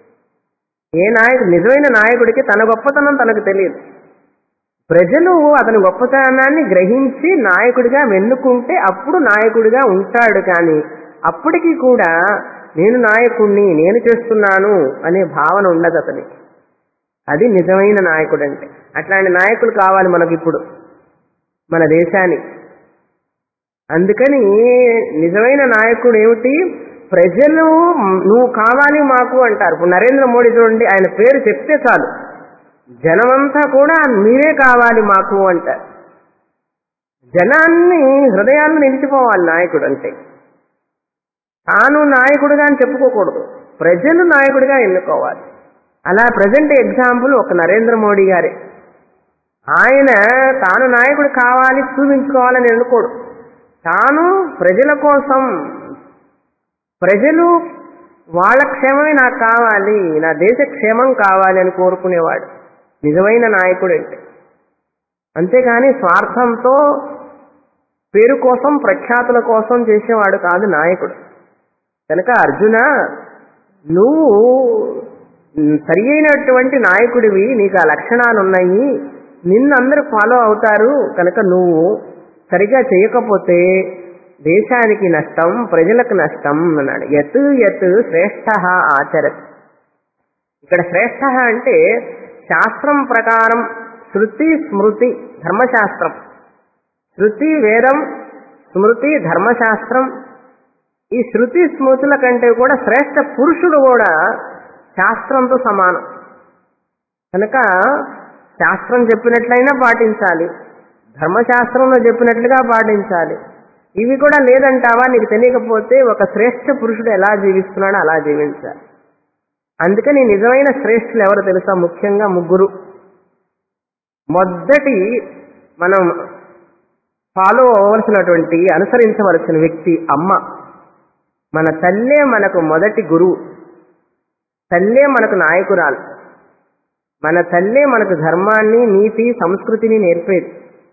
ఏ నాయకుడు నిజమైన నాయకుడికి తన గొప్పతనం తనకు తెలియదు ప్రజలు అతని గొప్పతనాన్ని గ్రహించి నాయకుడిగా వెన్నుకుంటే అప్పుడు నాయకుడిగా ఉంటాడు కానీ అప్పటికి కూడా నేను నాయకుణ్ణి నేను చేస్తున్నాను అనే భావన ఉండదు అతనికి అది నిజమైన నాయకుడు అంటే అట్లాంటి నాయకులు కావాలి మనకి ఇప్పుడు మన దేశానికి అందుకని నిజమైన నాయకుడు ఏమిటి ప్రజలు నువ్వు కావాలి మాకు అంటారు ఇప్పుడు నరేంద్ర మోడీ చూడండి ఆయన పేరు చెప్తే చాలు జనమంతా కూడా మీరే కావాలి మాకు అంటారు జనాన్ని హృదయాన్ని నిలిచిపోవాలి నాయకుడు అంటే తాను నాయకుడిగా అని చెప్పుకోకూడదు ప్రజలు నాయకుడిగా ఎన్నుకోవాలి అలా ప్రజెంట్ ఎగ్జాంపుల్ ఒక నరేంద్ర మోడీ గారే ఆయన తాను నాయకుడు కావాలి చూపించుకోవాలని ఎన్నుకోడు తాను ప్రజల కోసం ప్రజలు వాళ్ళ క్షేమమే నాకు కావాలి నా దేశ క్షేమం కావాలి అని కోరుకునేవాడు నిజమైన నాయకుడు అంటే అంతేగాని స్వార్థంతో పేరు కోసం ప్రఖ్యాతుల కోసం చేసేవాడు కాదు నాయకుడు కనుక అర్జున నువ్వు సరి అయినటువంటి నాయకుడివి నీకు ఆ లక్షణాలు ఉన్నాయి నిన్ను అందరూ ఫాలో అవుతారు కనుక నువ్వు సరిగా చేయకపోతే దేశానికి నష్టం ప్రజలకు నష్టం అన్నాడు యత్ యత్ శ్రేష్ఠ ఆచరత్ ఇక్కడ శ్రేష్ఠ అంటే శాస్త్రం ప్రకారం శృతి స్మృతి ధర్మశాస్త్రం శృతి వేదం స్మృతి ధర్మశాస్త్రం ఈ శృతి స్మృతుల కంటే కూడా శ్రేష్ఠ పురుషుడు కూడా శాస్త్రంతో సమానం కనుక శాస్త్రం చెప్పినట్లయినా పాటించాలి ధర్మశాస్త్రంలో చెప్పినట్లుగా పాటించాలి ఇవి కూడా లేదంటావా నీకు తెలియకపోతే ఒక శ్రేష్ఠ పురుషుడు ఎలా జీవిస్తున్నాడో అలా జీవించాలి అందుకని నిజమైన శ్రేష్ఠులు ఎవరు తెలుసా ముఖ్యంగా ముగ్గురు మొదటి మనం ఫాలో అవ్వవలసినటువంటి అనుసరించవలసిన వ్యక్తి అమ్మ మన తల్లే మనకు మొదటి గురువు తల్లే మనకు నాయకురాలు మన తల్లే మనకు ధర్మాన్ని నీతి సంస్కృతిని నేర్పేది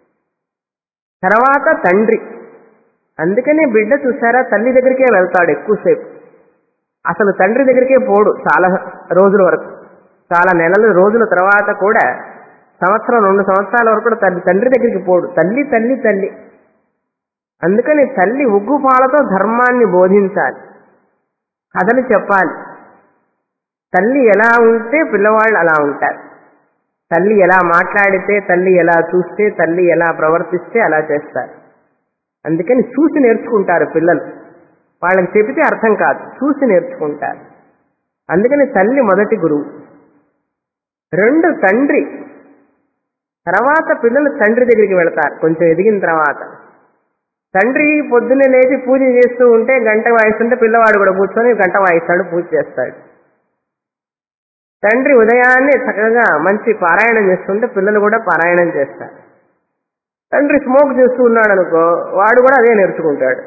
తర్వాత తండ్రి అందుకనే బిడ్డ చూసారా తల్లి దగ్గరికే వెళ్తాడు ఎక్కువసేపు అసలు తండ్రి దగ్గరికే పోడు చాలా రోజుల వరకు చాలా నెలల రోజుల తర్వాత కూడా సంవత్సరం రెండు సంవత్సరాల వరకు కూడా తల్లి తండ్రి దగ్గరికి పోడు తల్లి తల్లి తల్లి అందుకని తల్లి ఉగ్గు పాలతో ధర్మాన్ని బోధించాలి కథలు చెప్పాలి తల్లి ఎలా ఉంటే పిల్లవాళ్ళు అలా ఉంటారు తల్లి ఎలా మాట్లాడితే తల్లి ఎలా చూస్తే తల్లి ఎలా ప్రవర్తిస్తే అలా చేస్తారు అందుకని చూసి నేర్చుకుంటారు పిల్లలు వాళ్ళకి చెబితే అర్థం కాదు చూసి నేర్చుకుంటారు అందుకని తల్లి మొదటి గురువు రెండు తండ్రి తర్వాత పిల్లలు తండ్రి దగ్గరికి వెళతారు కొంచెం ఎదిగిన తర్వాత తండ్రి పొద్దున్నే లేచి పూజ చేస్తూ ఉంటే గంట వాయిస్తుంటే పిల్లవాడు కూడా కూర్చొని గంట వాయిస్తాడు పూజ చేస్తాడు తండ్రి ఉదయాన్నే చక్కగా మంచి పారాయణం చేస్తుంటే పిల్లలు కూడా పారాయణం చేస్తారు తండ్రి స్మోక్ చేస్తూ ఉన్నాడు అనుకో వాడు కూడా అదే నేర్చుకుంటాడు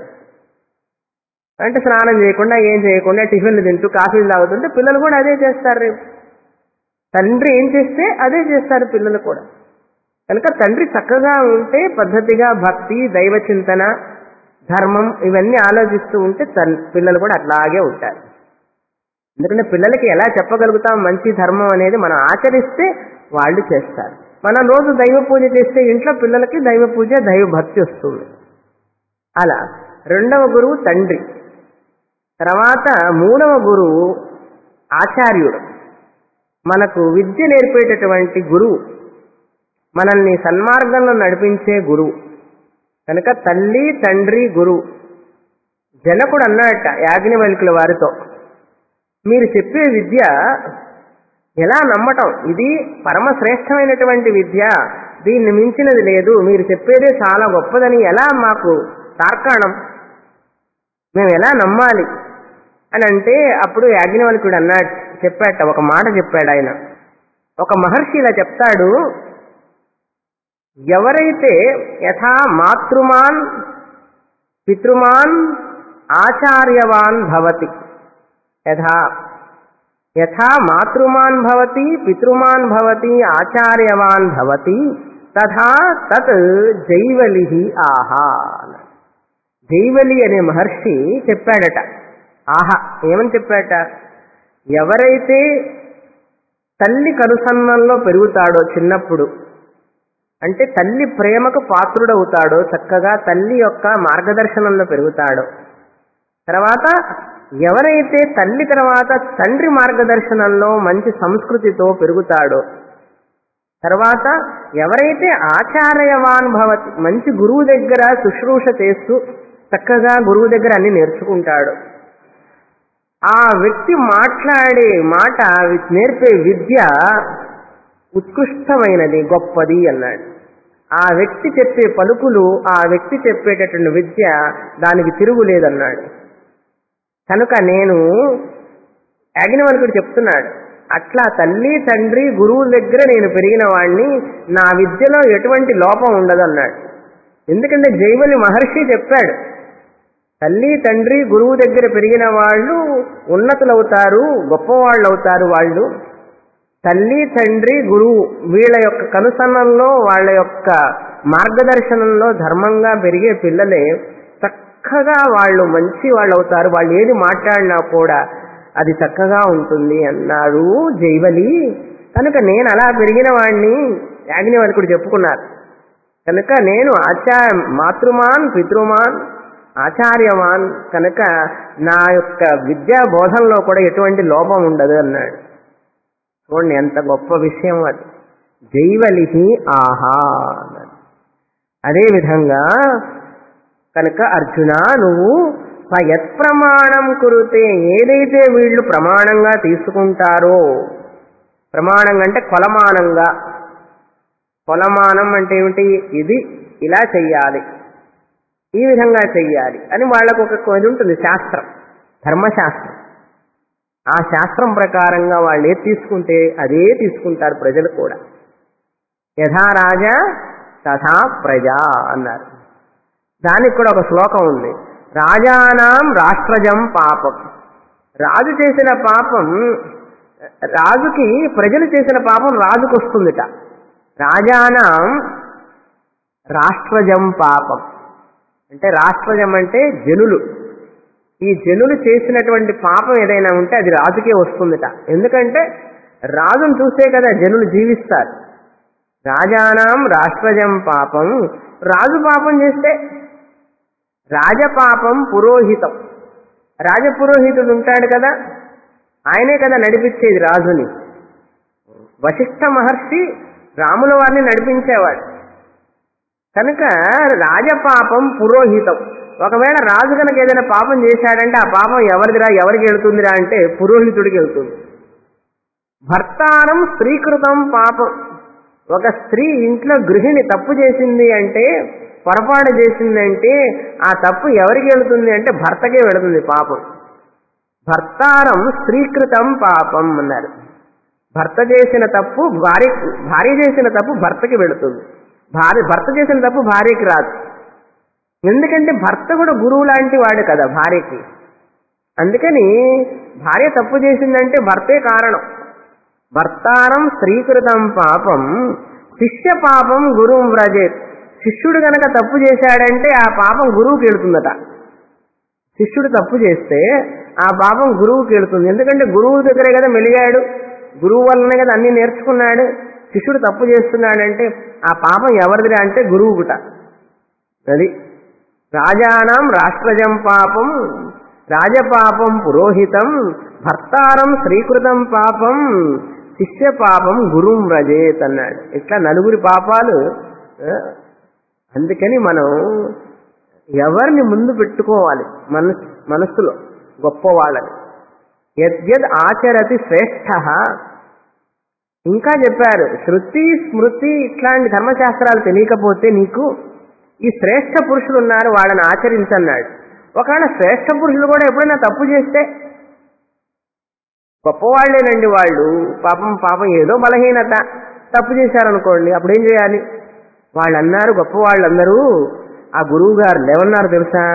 అంటే స్నానం చేయకుండా ఏం చేయకుండా టిఫిన్లు తింటూ కాఫీలు తాగుతుంటే పిల్లలు కూడా అదే చేస్తారు రేపు తండ్రి ఏం చేస్తే అదే చేస్తారు పిల్లలు కూడా కనుక తండ్రి చక్కగా ఉంటే పద్ధతిగా భక్తి దైవ చింతన ధర్మం ఇవన్నీ ఆలోచిస్తూ ఉంటే తన్ పిల్లలు కూడా అట్లాగే ఉంటారు ఎందుకంటే పిల్లలకి ఎలా చెప్పగలుగుతాం మంచి ధర్మం అనేది మనం ఆచరిస్తే వాళ్ళు చేస్తారు మనం రోజు దైవ పూజ చేస్తే ఇంట్లో పిల్లలకి దైవ పూజ దైవ భక్తి వస్తుంది అలా రెండవ గురువు తండ్రి తర్వాత మూడవ గురువు ఆచార్యుడు మనకు విద్య నేర్పేటటువంటి గురువు మనల్ని సన్మార్గంలో నడిపించే గురువు కనుక తల్లి తండ్రి గురువు జనకుడు అన్నట్ట యాజ్ఞవల్కుల వారితో మీరు చెప్పే విద్య ఎలా నమ్మటం ఇది పరమ శ్రేష్టమైనటువంటి విద్య దీన్ని మించినది లేదు మీరు చెప్పేదే చాలా గొప్పదని ఎలా మాకు తార్కాణం మేము ఎలా నమ్మాలి అని అంటే అప్పుడు యాజ్ఞవల్కుడు అన్నాడు చెప్పాట ఒక మాట చెప్పాడు ఆయన ఒక మహర్షి ఇలా చెప్తాడు ఎవరైతే యథా మాతృమాన్ పితృమాన్ ఆచార్యవాన్ భవతి యథా యథా మాతృమాన్ భవతి పితృమాన్ భవతి ఆచార్యవాన్ భవతి తథా తత్ జైవలి ఆహా జైవలి అనే మహర్షి చెప్పాడట ఆహా ఏమని చెప్పాడట ఎవరైతే తల్లి కనుసన్నంలో పెరుగుతాడో చిన్నప్పుడు అంటే తల్లి ప్రేమకు పాత్రుడవుతాడో చక్కగా తల్లి యొక్క మార్గదర్శనంలో పెరుగుతాడో తర్వాత ఎవరైతే తల్లి తర్వాత తండ్రి మార్గదర్శనంలో మంచి సంస్కృతితో పెరుగుతాడో తర్వాత ఎవరైతే ఆచార్యవాన్ భవతి మంచి గురువు దగ్గర శుశ్రూష చేస్తూ చక్కగా గురువు దగ్గర అన్ని నేర్చుకుంటాడు ఆ వ్యక్తి మాట్లాడే మాట నేర్పే విద్య ఉత్కృష్టమైనది గొప్పది అన్నాడు ఆ వ్యక్తి చెప్పే పలుకులు ఆ వ్యక్తి చెప్పేటటువంటి విద్య దానికి తిరుగులేదన్నాడు కనుక నేను యాజ్ఞవల్కుడు చెప్తున్నాడు అట్లా తల్లి తండ్రి గురువు దగ్గర నేను పెరిగిన వాణ్ణి నా విద్యలో ఎటువంటి లోపం ఉండదు అన్నాడు ఎందుకంటే జైవలి మహర్షి చెప్పాడు తల్లి తండ్రి గురువు దగ్గర పెరిగిన వాళ్ళు ఉన్నతులవుతారు గొప్పవాళ్ళు అవుతారు వాళ్ళు తల్లి తండ్రి గురువు వీళ్ళ యొక్క కనుసన్నల్లో వాళ్ళ యొక్క మార్గదర్శనంలో ధర్మంగా పెరిగే పిల్లలే చక్కగా వాళ్ళు మంచి వాళ్ళు అవుతారు వాళ్ళు ఏది మాట్లాడినా కూడా అది చక్కగా ఉంటుంది అన్నాడు జైవలి కనుక నేను అలా పెరిగిన వాడిని యాజ్ఞవల్కుడు చెప్పుకున్నారు కనుక నేను ఆచార మాతృమాన్ పితృమాన్ ఆచార్యమాన్ కనుక నా యొక్క విద్యా బోధనలో కూడా ఎటువంటి లోపం ఉండదు అన్నాడు చూడండి ఎంత గొప్ప విషయం అది జైవలిహి ఆహా అన్నాడు అదేవిధంగా కనుక అర్జున నువ్వు యత్ ప్రమాణం కురితే ఏదైతే వీళ్ళు ప్రమాణంగా తీసుకుంటారో ప్రమాణంగా అంటే కొలమానంగా కొలమానం అంటే ఏమిటి ఇది ఇలా చెయ్యాలి ఈ విధంగా చెయ్యాలి అని వాళ్ళకు ఒక ఇది ఉంటుంది శాస్త్రం ధర్మశాస్త్రం ఆ శాస్త్రం ప్రకారంగా వాళ్ళు ఏది తీసుకుంటే అదే తీసుకుంటారు ప్రజలు కూడా యథా రాజా తథా ప్రజా అన్నారు దానికి కూడా ఒక శ్లోకం ఉంది రాజానాం రాష్ట్రజం పాపం రాజు చేసిన పాపం రాజుకి ప్రజలు చేసిన పాపం రాజుకు వస్తుందిట రాజానాం రాష్ట్రజం పాపం అంటే రాష్ట్రజం అంటే జనులు ఈ జనులు చేసినటువంటి పాపం ఏదైనా ఉంటే అది రాజుకే వస్తుందిట ఎందుకంటే రాజును చూసే కదా జనులు జీవిస్తారు రాజానాం రాష్ట్రజం పాపం రాజు పాపం చేస్తే రాజపాపం పురోహితం రాజపురోహితుడు ఉంటాడు కదా ఆయనే కదా నడిపించేది రాజుని వశిష్ఠ మహర్షి రాముల వారిని నడిపించేవాడు కనుక రాజపాపం పురోహితం ఒకవేళ రాజు కనుక ఏదైనా పాపం చేశాడంటే ఆ పాపం ఎవరిదిరా ఎవరికి వెళుతుందిరా అంటే పురోహితుడికి వెళ్తుంది భర్తారం స్త్రీకృతం పాపం ఒక స్త్రీ ఇంట్లో గృహిణి తప్పు చేసింది అంటే పొరపాటు చేసిందంటే ఆ తప్పు ఎవరికి వెళుతుంది అంటే భర్తకే వెళుతుంది పాపం భర్తారం స్త్రీకృతం పాపం అన్నారు భర్త చేసిన తప్పు భార్య భార్య చేసిన తప్పు భర్తకి వెళుతుంది భార్య భర్త చేసిన తప్పు భార్యకి రాదు ఎందుకంటే భర్త కూడా గురువు లాంటి వాడు కదా భార్యకి అందుకని భార్య తప్పు చేసిందంటే భర్తే కారణం భర్తారం స్త్రీకృతం పాపం శిష్య పాపం గురువు వ్రజేత్ శిష్యుడు గనక తప్పు చేశాడంటే ఆ పాపం గురువుకి వెళుతుందట శిష్యుడు తప్పు చేస్తే ఆ పాపం గురువుకి వెళుతుంది ఎందుకంటే గురువు దగ్గరే కదా మెలిగాడు గురువు వల్లనే కదా అన్ని నేర్చుకున్నాడు శిష్యుడు తప్పు చేస్తున్నాడంటే ఆ పాపం ఎవరిదిరా అంటే గురువుకుట అది రాజానాం రాష్ట్రజం పాపం రాజపాపం పురోహితం భర్తారం శ్రీకృతం పాపం శిష్య పాపం గురుం వ్రజేత్ అన్నాడు ఇట్లా నలుగురి పాపాలు ఆ, అందుకని మనం ఎవరిని ముందు పెట్టుకోవాలి మనస్ మనస్సులో గొప్ప వాళ్ళని యద్యద్ ఆచరతి శ్రేష్ఠ ఇంకా చెప్పారు శృతి స్మృతి ఇట్లాంటి ధర్మశాస్త్రాలు తెలియకపోతే నీకు ఈ శ్రేష్ఠ పురుషులు ఉన్నారు వాళ్ళని ఆచరించన్నాడు ఒకవేళ శ్రేష్ఠ పురుషులు కూడా ఎప్పుడైనా తప్పు చేస్తే గొప్పవాళ్లేనండి వాళ్ళు పాపం పాపం ఏదో బలహీనత తప్పు చేశారనుకోండి అప్పుడు ఏం చేయాలి వాళ్ళు అన్నారు గొప్ప వాళ్ళందరూ ఆ గురువు గారు ఏమన్నారు తెలుసా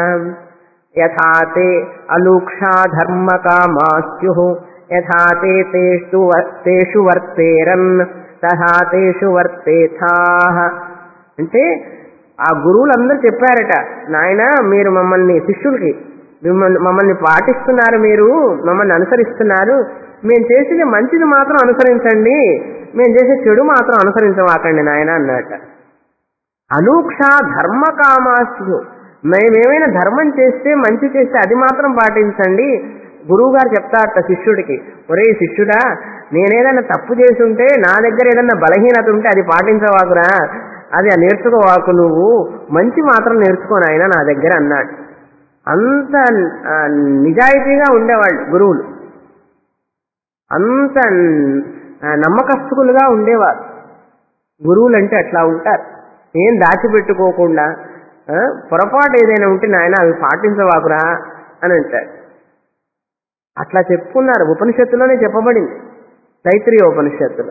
యథాతే అలూక్షా ధర్మ కామాస్యు యథాతే తేషు వ- తేషు వర్తేరన్ తథా తేషు వర్తేథా అంటే ఆ గురువులందరూ చెప్పారట నాయన మీరు మమ్మల్ని శిష్యులకి మిమ్మల్ని మమ్మల్ని పాటిస్తున్నారు మీరు మమ్మల్ని అనుసరిస్తున్నారు మేము చేసేది మంచిది మాత్రం అనుసరించండి మేము చేసే చెడు మాత్రం అనుసరించమాకండి నాయన అన్నట అనూక్ష ధర్మ కామాస్యు మేమేమైనా ధర్మం చేస్తే మంచి చేస్తే అది మాత్రం పాటించండి గురువు గారు చెప్తారట శిష్యుడికి ఒరే శిష్యుడా నేనేదైనా తప్పు చేసి ఉంటే నా దగ్గర ఏదైనా బలహీనత ఉంటే అది పాటించవాకురా అది నేర్చుకోవాకు నువ్వు మంచి మాత్రం నేర్చుకోనాయన నా దగ్గర అన్నాడు అంత ఆ, నిజాయితీగా ఉండేవాళ్ళు గురువులు అంత ఆ, నమ్మకస్తులుగా ఉండేవారు గురువులు అంటే అట్లా ఉంటారు ఏం దాచిపెట్టుకోకుండా ఆ, పొరపాటు ఏదైనా ఉంటే నాయన అవి పాటించవాకురా అని అంటాడు అట్లా చెప్పుకున్నారు ఉపనిషత్తులోనే చెప్పబడింది తైత్రీయ ఉపనిషత్తులో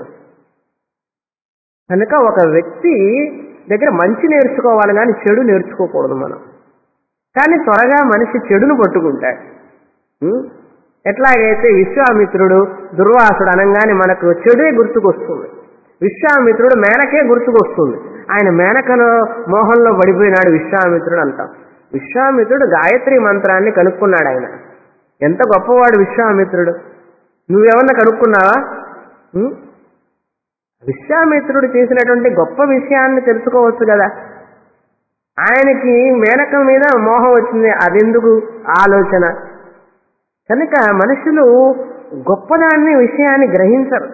కనుక ఒక వ్యక్తి దగ్గర మంచి నేర్చుకోవాలి కానీ చెడు నేర్చుకోకూడదు మనం కానీ త్వరగా మనిషి చెడును పట్టుకుంటాడు ఉం? ఎట్లాగైతే విశ్వామిత్రుడు దుర్వాసుడు అనగానే మనకు చెడే గుర్తుకొస్తుంది విశ్వామిత్రుడు మేనకే గుర్తుకొస్తుంది ఆయన మేనకలో మోహంలో పడిపోయినాడు విశ్వామిత్రుడు అంటాం విశ్వామిత్రుడు గాయత్రి మంత్రాన్ని కనుక్కున్నాడు ఆయన ఎంత గొప్పవాడు విశ్వామిత్రుడు నువ్వేమన్నా కనుక్కున్నావా ఉం? విశ్వామిత్రుడు చేసినటువంటి గొప్ప విషయాన్ని తెలుసుకోవచ్చు కదా ఆయనకి మేనక మీద మోహం వచ్చింది అదెందుకు ఆలోచన కనుక మనుషులు గొప్పదాన్ని విషయాన్ని గ్రహించరు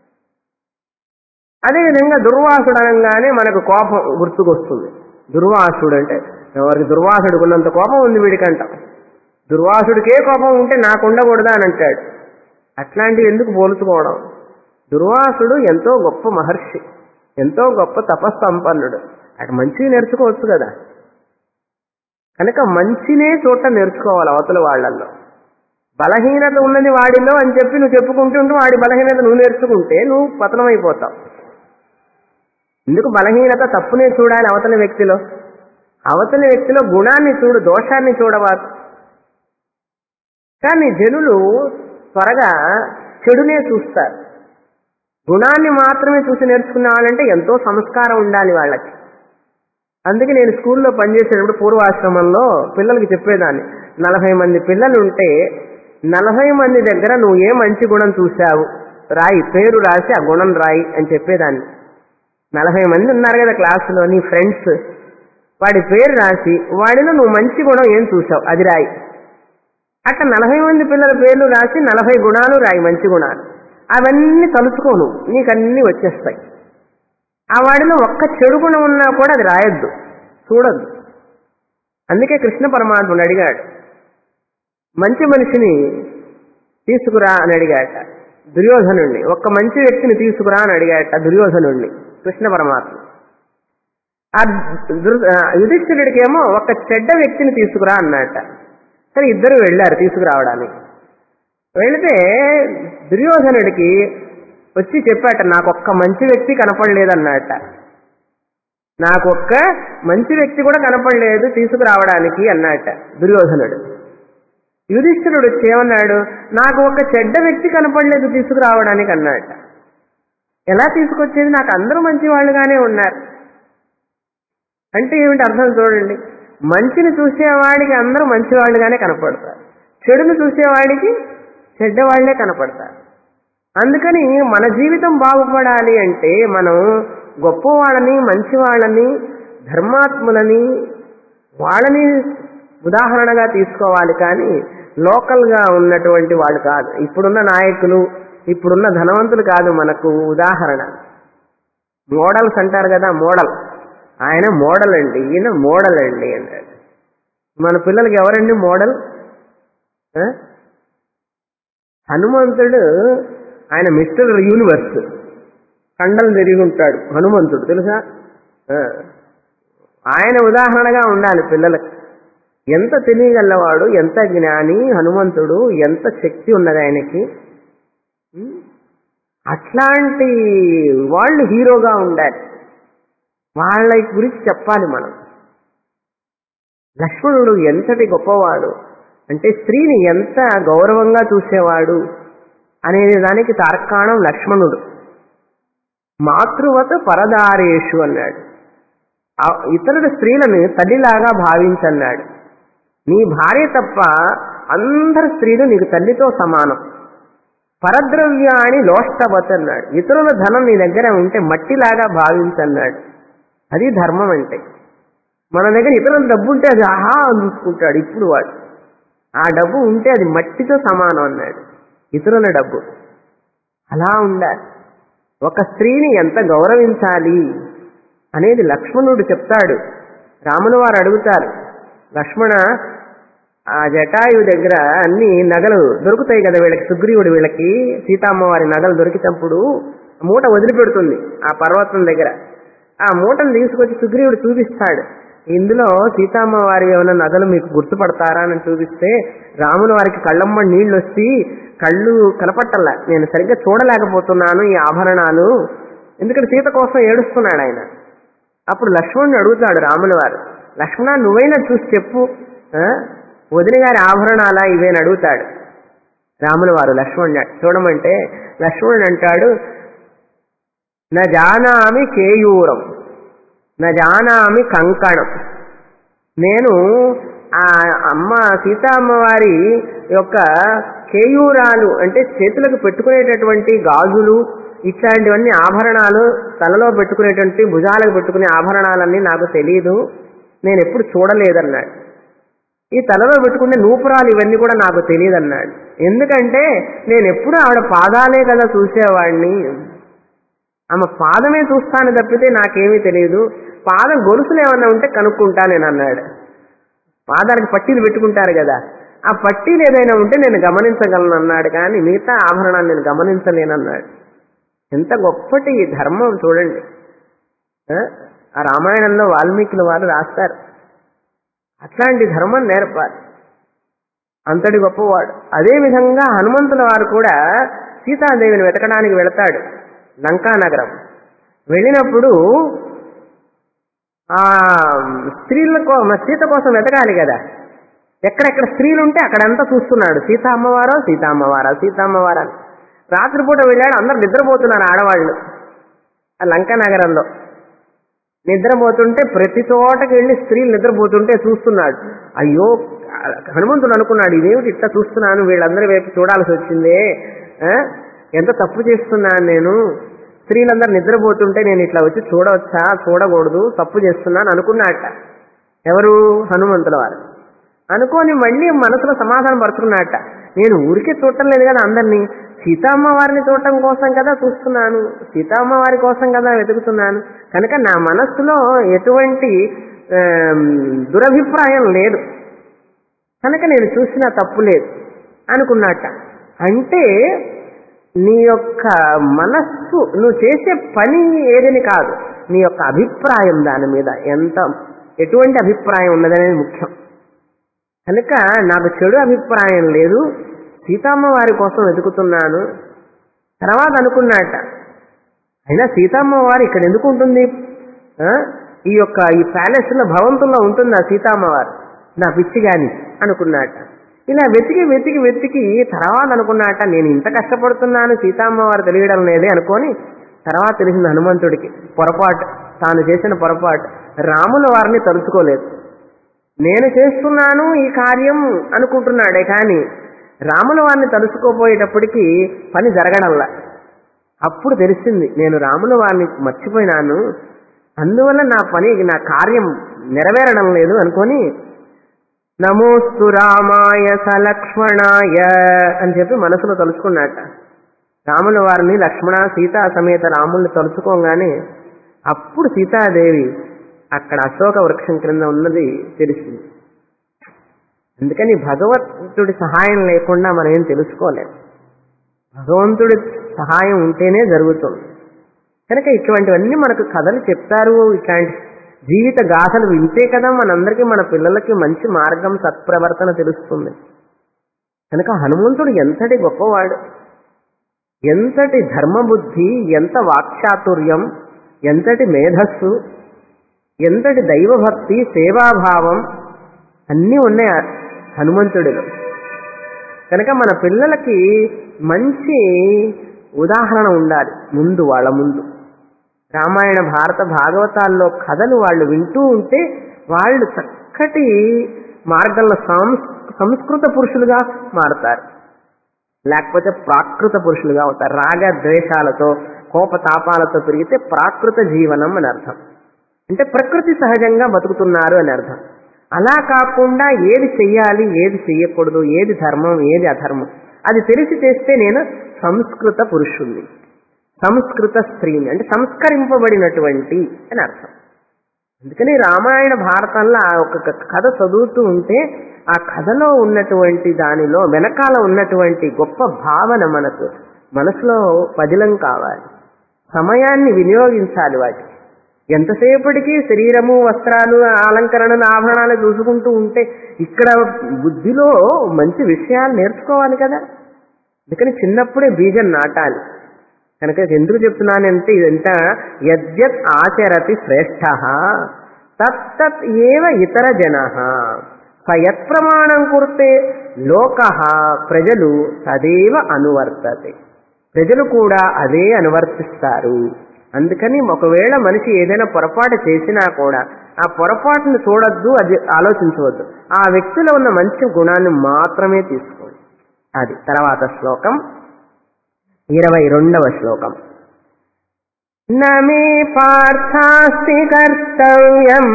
అదేవిధంగా దుర్వాసుడు అనగానే మనకు కోపం గుర్తుకొస్తుంది దుర్వాసుడు అంటే ఎవరికి దుర్వాసుడికి ఉన్నంత కోపం ఉంది వీడికంటాం దుర్వాసుడికే కోపం ఉంటే నాకు ఉండకూడదా అని అంటాడు అట్లాంటివి ఎందుకు పోల్చుకోవడం దుర్వాసుడు ఎంతో గొప్ప మహర్షి ఎంతో గొప్ప తపస్సంపన్నుడు అటు మంచిగా నేర్చుకోవచ్చు కదా కనుక మంచినే చోట నేర్చుకోవాలి అవతల వాళ్ళల్లో బలహీనత ఉన్నది వాడిలో అని చెప్పి నువ్వు చెప్పుకుంటుంటూ వాడి బలహీనత నువ్వు నేర్చుకుంటే నువ్వు పతనమైపోతావు ఎందుకు బలహీనత తప్పునే చూడాలి అవతల వ్యక్తిలో అవతల వ్యక్తిలో గుణాన్ని చూడు దోషాన్ని చూడవారు కానీ జనులు త్వరగా చెడునే చూస్తారు గుణాన్ని మాత్రమే చూసి నేర్చుకునే వాళ్ళంటే ఎంతో సంస్కారం ఉండాలి వాళ్ళకి అందుకే నేను స్కూల్లో పనిచేసేటప్పుడు పూర్వాశ్రమంలో పిల్లలకి చెప్పేదాన్ని నలభై మంది పిల్లలు ఉంటే నలభై మంది దగ్గర నువ్వు ఏ మంచి గుణం చూశావు రాయి పేరు రాసి ఆ గుణం రాయి అని చెప్పేదాన్ని నలభై మంది ఉన్నారు కదా క్లాసులో నీ ఫ్రెండ్స్ వాడి పేరు రాసి వాడిలో నువ్వు మంచి గుణం ఏం చూసావు అది రాయి అట్లా నలభై మంది పిల్లల పేర్లు రాసి నలభై గుణాలు రాయి మంచి గుణాలు అవన్నీ తలుచుకోను నీకు అన్నీ వచ్చేస్తాయి ఆ వాడిలో ఒక్క చెడు గుణం ఉన్నా కూడా అది రాయొద్దు చూడొద్దు అందుకే కృష్ణ పరమాత్ముడు అడిగాడు మంచి మనిషిని తీసుకురా అని అడిగాట దుర్యోధనుణ్ణి ఒక్క మంచి వ్యక్తిని తీసుకురా అని అడిగాట దుర్యోధనుణ్ణి కృష్ణ పరమాత్మ ఆ దుర్ ఆ యుధిష్ఠిరుడికేమో ఒక చెడ్డ వ్యక్తిని తీసుకురా అన్నట సరే ఇద్దరు వెళ్ళారు తీసుకురావడానికి వెళితే దుర్యోధనుడికి వచ్చి చెప్పాట నాకు ఒక్క మంచి వ్యక్తి కనపడలేదన్నట నాకు ఒక్క మంచి వ్యక్తి కూడా కనపడలేదు తీసుకురావడానికి అన్నట దుర్యోధనుడు యుధిష్ఠిరుడు వచ్చి ఏమన్నాడు నాకు ఒక చెడ్డ వ్యక్తి కనపడలేదు తీసుకురావడానికి అన్నట ఎలా తీసుకొచ్చేది నాకు అందరూ మంచి వాళ్ళుగానే ఉన్నారు అంటే ఏమిటి అర్థం చూడండి మంచిని చూసేవాడికి అందరూ మంచివాళ్ళుగానే కనపడతారు చెడుని చూసేవాడికి చెడ్డవాళ్లే కనపడతారు అందుకని మన జీవితం బాగుపడాలి అంటే మనం గొప్పవాళ్ళని మంచివాళ్ళని ధర్మాత్ములని వాళ్ళని ఉదాహరణగా తీసుకోవాలి కానీ లోకల్గా ఉన్నటువంటి వాళ్ళు కాదు ఇప్పుడున్న నాయకులు ఇప్పుడున్న ధనవంతులు కాదు మనకు ఉదాహరణ మోడల్స్ అంటారు కదా మోడల్ ఆయన మోడల్ అండి ఈయన మోడల్ అండి అన్నాడు మన పిల్లలకి ఎవరండి మోడల్ ఆ? హనుమంతుడు ఆయన మిస్టర్ యూనివర్స్ కండలు తిరిగి ఉంటాడు హనుమంతుడు తెలుసా ఆ. ఆయన ఉదాహరణగా ఉండాలి పిల్లలకి ఎంత తెలియగలవాడు ఎంత జ్ఞాని హనుమంతుడు ఎంత శక్తి ఉన్నది ఆయనకి ఉం? అట్లాంటి వాళ్ళు హీరోగా ఉండాలి వాళ్ళ గురించి చెప్పాలి మనం లక్ష్మణుడు ఎంతటి గొప్పవాడు అంటే స్త్రీని ఎంత గౌరవంగా చూసేవాడు అనే దానికి తార్కాణం లక్ష్మణుడు మాతృవత పరదారేషు అన్నాడు ఆ ఇతరుల స్త్రీలను తల్లిలాగా భావించన్నాడు నీ భార్య తప్ప అందరు స్త్రీలు నీకు తల్లితో సమానం పరద్రవ్యాన్ని లోష్టవత్ అన్నాడు ఇతరుల ధనం నీ దగ్గర ఉంటే మట్టిలాగా భావించన్నాడు అది ధర్మం అంటే మన దగ్గర ఇతరుల డబ్బు ఉంటే అది ఆహా అని చూసుకుంటాడు ఇప్పుడు వాడు ఆ డబ్బు ఉంటే అది మట్టితో సమానం అన్నాడు ఇతరుల డబ్బు అలా ఉండాలి ఒక స్త్రీని ఎంత గౌరవించాలి అనేది లక్ష్మణుడు చెప్తాడు రాముని వారు అడుగుతారు లక్ష్మణ ఆ జటాయు దగ్గర అన్ని నగలు దొరుకుతాయి కదా వీళ్ళకి సుగ్రీవుడు వీళ్ళకి సీతమ్మ వారి నగలు దొరికినప్పుడు మూట వదిలిపెడుతుంది ఆ పర్వతం దగ్గర ఆ మూటను తీసుకొచ్చి సుగ్రీవుడు చూపిస్తాడు ఇందులో సీతమ్మ వారి ఏమైనా నగలు మీకు గుర్తుపడతారా అని చూపిస్తే రాముల వారికి కళ్ళమ్మ నీళ్లు వచ్చి కళ్ళు కనపట్టల్లా నేను సరిగ్గా చూడలేకపోతున్నాను ఈ ఆభరణాలు ఎందుకంటే సీత కోసం ఏడుస్తున్నాడు ఆయన అప్పుడు లక్ష్మణుడు అడుగుతాడు రాముల వారు లక్ష్మణ నువ్వైనా చూసి చెప్పు ఆ? వదిన గారి ఆభరణాలా ఇవేని అడుగుతాడు రాముల వారు లక్ష్మణుడు చూడమంటే లక్ష్మణుడు అంటాడు న జానామి కేయూరం న జానామి కంకణం నేను ఆ అమ్మ సీతా అమ్మవారి యొక్క కేయూరాలు అంటే చేతులకు పెట్టుకునేటటువంటి గాజులు ఇట్లాంటివన్నీ ఆభరణాలు తలలో పెట్టుకునేటువంటి భుజాలకు పెట్టుకునే ఆభరణాలన్నీ నాకు తెలియదు నేను ఎప్పుడు చూడలేదన్నాడు ఈ తలలో పెట్టుకునే నూపురాలు ఇవన్నీ కూడా నాకు తెలియదన్నాడు ఎందుకంటే నేను ఎప్పుడు ఆవిడ పాదాలే కదా చూసేవాడిని ఆమె పాదమే చూస్తాను తప్పితే నాకేమీ తెలియదు పాదం గొలుసులు ఏమన్నా ఉంటే కనుక్కుంటా నేను అన్నాడు పాదాలకు పట్టీలు పెట్టుకుంటారు కదా ఆ పట్టీలు ఏదైనా ఉంటే నేను గమనించగలను అన్నాడు కానీ మిగతా ఆభరణాన్ని నేను గమనించలేనన్నాడు ఎంత గొప్పటి ఈ ధర్మం చూడండి ఆ? ఆ రామాయణంలో వాల్మీకుల వారు రాస్తారు అట్లాంటి ధర్మం నేర్పాలి అంతటి గొప్పవాడు అదే విధంగా హనుమంతుల వారు కూడా సీతాదేవిని వెతకడానికి వెళతాడు లంకా నగరం వెళ్ళినప్పుడు ఆ స్త్రీల కో సీత కోసం వెతకాలి కదా ఎక్కడెక్కడ స్త్రీలు ఉంటే అక్కడంతా చూస్తున్నాడు సీతా అమ్మవారా సీతా అమ్మవారా సీతా అమ్మవారా అని. రాత్రిపూట వెళ్ళాడు అందరు నిద్రపోతున్నారు ఆడవాళ్ళు ఆ లంకా నగరంలో నిద్రపోతుంటే ప్రతి చోటకి వెళ్ళి స్త్రీలు నిద్రపోతుంటే చూస్తున్నాడు అయ్యో హనుమంతుడు అనుకున్నాడు ఇదేమిటి ఇట్లా చూస్తున్నాను వీళ్ళందరి వైపు చూడాల్సి వచ్చిందే ఆ? ఎంత తప్పు చేస్తున్నాను నేను స్త్రీలందరూ నిద్రపోతుంటే నేను ఇట్లా వచ్చి చూడవచ్చా చూడకూడదు తప్పు చేస్తున్నాను అనుకున్నట్ట ఎవరు హనుమంతుల వారు అనుకోని మళ్ళీ మనసులో సమాధానం పరుచుకున్నట్ట నేను ఊరికే చూడటం లేదు కదా అందరినీ సీతమ్మ వారిని చూడటం కోసం కదా చూస్తున్నాను సీతమ్మ వారి కోసం కదా వెతుకుతున్నాను కనుక నా మనస్సులో ఎటువంటి ఆమ్, దురభిప్రాయం లేదు కనుక నేను చూసిన తప్పు లేదు అనుకున్నట్ట అంటే నీ యొక్క మనస్సు నువ్వు చేసే పని ఏదని కాదు నీ యొక్క అభిప్రాయం దాని మీద ఎంత ఎటువంటి అభిప్రాయం ఉన్నదనేది ముఖ్యం కనుక నాకు చెడు అభిప్రాయం లేదు సీతమ్మ వారి కోసం వెతుకుతున్నాను తర్వాత అనుకున్నట్ట అయినా సీతమ్మ వారు ఇక్కడ ఎందుకు ఉంటుంది ఆ? ఈ యొక్క ఈ ప్యాలెస్ లో భవంతుల్లో ఉంటుందా సీతమ్మ వారు నా పిచ్చి గాని అనుకున్నట్ట ఇలా వెతికి వెతికి వెతికి తర్వాత అనుకున్నట్ట నేను ఇంత కష్టపడుతున్నాను సీతమ్మ వారు తెలియడం లేదే అనుకొని తర్వాత తెలిసింది హనుమంతుడికి పొరపాటు తాను చేసిన పొరపాటు రాముల వారిని తలుచుకోలేదు నేను చేస్తున్నాను ఈ కార్యం అనుకుంటున్నాడే కానీ రాముల వారిని తలుసుకోపోయేటప్పటికి పని జరగడంలా అప్పుడు తెలిసింది నేను రాముల వారిని మర్చిపోయినాను అందువల్ల నా పని నా కార్యం నెరవేరడం లేదు అనుకొని నమోస్తు రామాయ సలక్ష్మణాయ అని చెప్పి మనసులో తలుచుకున్నట్ట రాముల వారిని లక్ష్మణ సీతా సమేత రాముల్ని తలుచుకోగానే అప్పుడు సీతాదేవి అక్కడ అశోక వృక్షం క్రింద ఉన్నది తెలిసింది అందుకని భగవంతుడి సహాయం లేకుండా మనం ఏం తెలుసుకోలేం భగవంతుడి సహాయం ఉంటేనే జరుగుతుంది కనుక ఇటువంటివన్నీ మనకు కథలు చెప్తారు ఇట్లాంటి జీవిత గాథలు వింటే కదా మనందరికీ మన పిల్లలకి మంచి మార్గం సత్ప్రవర్తన తెలుస్తుంది కనుక హనుమంతుడు ఎంతటి గొప్పవాడు ఎంతటి ధర్మబుద్ధి ఎంత వాక్చాతుర్యం ఎంతటి మేధస్సు ఎంతటి దైవభక్తి సేవాభావం అన్నీ ఉన్నాయి ఆ హనుమంతుడిలో కనుక మన పిల్లలకి మంచి ఉదాహరణ ఉండాలి ముందు వాళ్ళ ముందు రామాయణ భారత భాగవతాల్లో కథలు వాళ్ళు వింటూ ఉంటే వాళ్ళు చక్కటి మార్గంలో సంస్ సంస్కృత పురుషులుగా మారుతారు లేకపోతే ప్రాకృత పురుషులుగా అవుతారు రాగ ద్వేషాలతో కోపతాపాలతో పెరిగితే ప్రాకృత జీవనం అని అర్థం అంటే ప్రకృతి సహజంగా బతుకుతున్నారు అని అర్థం అలా కాకుండా ఏది చెయ్యాలి ఏది చెయ్యకూడదు ఏది ధర్మం ఏది అధర్మం అది తెలిసి చేస్తే నేను సంస్కృత పురుషుణ్ణి సంస్కృత స్త్రీని అంటే సంస్కరింపబడినటువంటి అని అర్థం అందుకని రామాయణ భారతంలో ఆ ఒక కథ చదువుతూ ఉంటే ఆ కథలో ఉన్నటువంటి దానిలో వెనకాల ఉన్నటువంటి గొప్ప భావన మనకు మనసులో పదిలం కావాలి సమయాన్ని వినియోగించాలి వాటికి ఎంతసేపటికి శరీరము వస్త్రాలు అలంకరణలు ఆభరణాలు చూసుకుంటూ ఉంటే ఇక్కడ బుద్ధిలో మంచి విషయాలు నేర్చుకోవాలి కదా అందుకని చిన్నప్పుడే బీజం నాటాలి కనుక ఎందుకు చెప్తున్నానంటే ఇదంతా యద్యత్ ఆచరతి శ్రేష్ఠ తత్తత్ ఏవ ఇతర జన సయత్ ప్రమాణం కుర్తే లోక ప్రజలు తదేవ అనువర్తతే ప్రజలు కూడా అదే అనువర్తిస్తారు అందుకని ఒకవేళ మనిషి ఏదైనా పొరపాటు చేసినా కూడా ఆ పొరపాటును చూడొద్దు అది ఆలోచించవద్దు ఆ వ్యక్తిలో ఉన్న మంచి గుణాన్ని మాత్రమే తీసుకోండి అది తర్వాత శ్లోకం ఇరవై రెండవ శ్లోకం నమే పార్థాస్తి కర్తవ్యం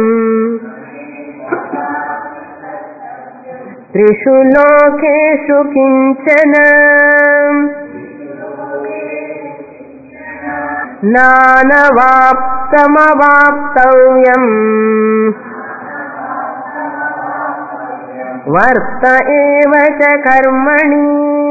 త్రిషు లోకేషు కించన నానవాప్తమవాప్తవ్యం వర్త ఏవ చ కర్మణి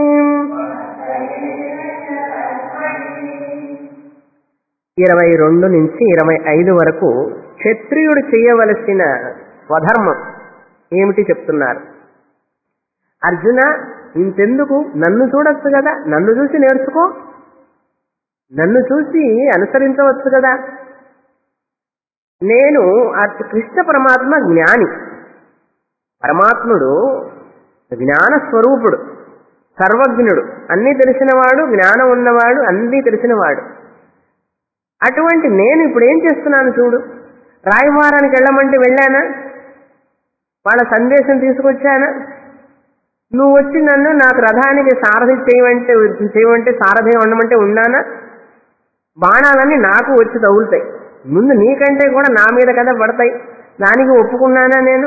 ఇరవై రెండు నుంచి ఇరవై ఐదు వరకు క్షత్రియుడు చేయవలసిన స్వధర్మం ఏమిటి చెప్తున్నారు అర్జున ఇంతెందుకు నన్ను చూడొచ్చు కదా నన్ను చూసి నేర్చుకో నన్ను చూసి అనుసరించవచ్చు కదా నేను అతి కృష్ణ పరమాత్మ జ్ఞాని పరమాత్ముడు జ్ఞాన స్వరూపుడు సర్వజ్ఞుడు అన్నీ తెలిసినవాడు జ్ఞానం ఉన్నవాడు అన్నీ తెలిసినవాడు అటువంటి నేను ఇప్పుడు ఏం చేస్తున్నాను చూడు రాయవారానికి వెళ్ళమంటే వెళ్ళానా వాళ్ళ సందేశం తీసుకొచ్చానా నువ్వు వచ్చి నన్ను నాకు రథానికి సారథి చేయమంటే చేయమంటే సారథి ఉండమంటే ఉన్నానా బాణాలన్నీ నాకు వచ్చి తగులుతాయి ముందు నీకంటే కూడా నా మీద కదా పడతాయి దానికి ఒప్పుకున్నానా నేను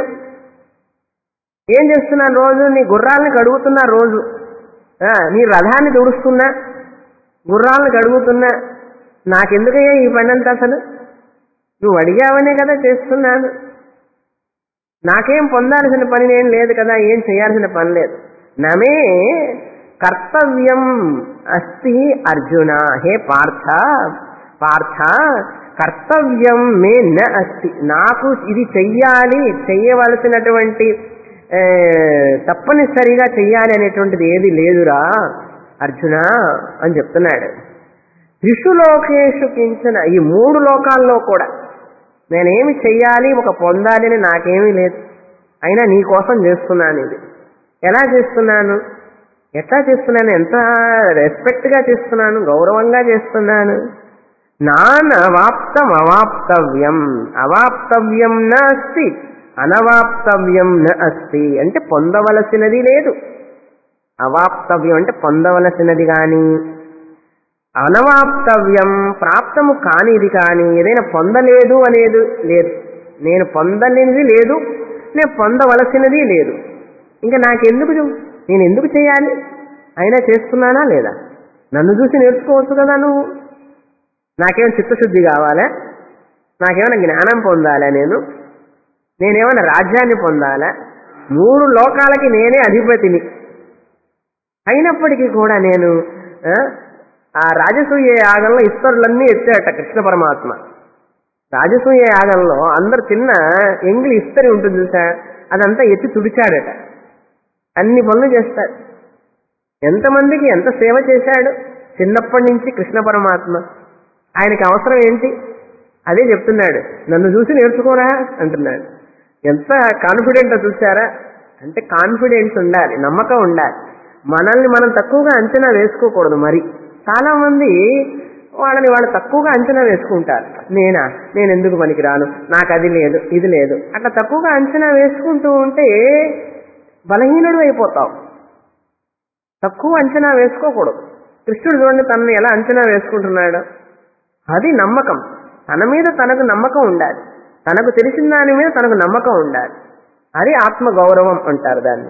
ఏం చేస్తున్నాను రోజు నీ గుర్రాలను కడుగుతున్నా రోజు ఆ, నీ రథాన్ని తుడుస్తున్నా గుర్రాలను కడుగుతున్నా నాకెందుకయ్యా ఈ పని అంతా అసలు నువ్వు అడిగావనే కదా చేస్తున్నాను నాకేం పొందాల్సిన పని ఏం లేదు కదా ఏం చేయాల్సిన పని లేదు నమే కర్తవ్యం అస్తి అర్జున హే పార్థ పార్థ కర్తవ్యం మే న అస్తి నాకు ఇది చెయ్యాలి చెయ్యవలసినటువంటి ఏ, తప్పనిసరిగా చెయ్యాలి అనేటువంటిది ఏది లేదురా అర్జున అని చెప్తున్నాడు త్రిషు లోకేషు కించన ఈ మూడు లోకాల్లో కూడా నేనేమి చెయ్యాలి ఒక పొందాలి అని నాకేమీ లేదు అయినా నీ కోసం చేస్తున్నాను ఇది ఎలా చేస్తున్నాను ఎట్లా చేస్తున్నాను ఎంత రెస్పెక్ట్గా చేస్తున్నాను గౌరవంగా చేస్తున్నాను నానవాప్తం అవాప్తవ్యం అవాప్తవ్యం న అస్తి అనవాప్తవ్యం న అస్తి అంటే పొందవలసినది లేదు అవాప్తవ్యం అంటే పొందవలసినది కానీ అనవాప్తవ్యం ప్రాప్తము కానిది కానీ ఏదైనా పొందలేదు అనేది లేదు నేను పొందలేనిది లేదు నేను పొందవలసినది లేదు ఇంకా నాకెందుకు చూ- నేను ఎందుకు చేయాలి అయినా చేస్తున్నానా లేదా నన్ను చూసి నేర్చుకోవచ్చు కదా నువ్వు నాకేమైనా చిత్తశుద్ధి కావాలా నాకేమైనా జ్ఞానం పొందాలా నేను నేనేమైనా రాజ్యాన్ని పొందాలా మూడు లోకాలకి నేనే అధిపతిని అయినప్పటికీ కూడా నేను ఆ, ఆ రాజసూయ యాగంలో ఇస్తరులన్నీ ఎత్తాడట కృష్ణ పరమాత్మ రాజసూయ యాగంలో అందరు చిన్న ఎంగిలి ఇస్తరి ఉంటుంది చూసా అదంతా ఎత్తి తుడిచాడట అన్ని పనులు చేస్తాడు ఎంతమందికి ఎంత సేవ చేశాడు చిన్నప్పటి నుంచి కృష్ణ పరమాత్మ ఆయనకి అవసరం ఏంటి అదే చెప్తున్నాడు నన్ను చూసి నేర్చుకోరా అంటున్నాడు ఎంత కాన్ఫిడెంట్ చూసారా అంటే కాన్ఫిడెన్స్ ఉండాలి నమ్మకం ఉండాలి మనల్ని మనం తక్కువగా అంచనా వేసుకోకూడదు మరి చాలా మంది వాళ్ళని వాళ్ళు తక్కువగా అంచనా వేసుకుంటారు నేనా నేను ఎందుకు పనికిరాను నాకు అది లేదు ఇది లేదు అట్లా తక్కువగా అంచనా వేసుకుంటూ ఉంటే బలహీనుడు అయిపోతావు తక్కువ అంచనా వేసుకోకూడదు కృష్ణుడు చూడండి తనని ఎలా అంచనా వేసుకుంటున్నాడు అది నమ్మకం తన మీద తనకు నమ్మకం ఉండాలి తనకు తెలిసిన దాని మీద తనకు నమ్మకం ఉండాలి అది ఆత్మ గౌరవం అంటారు దాన్ని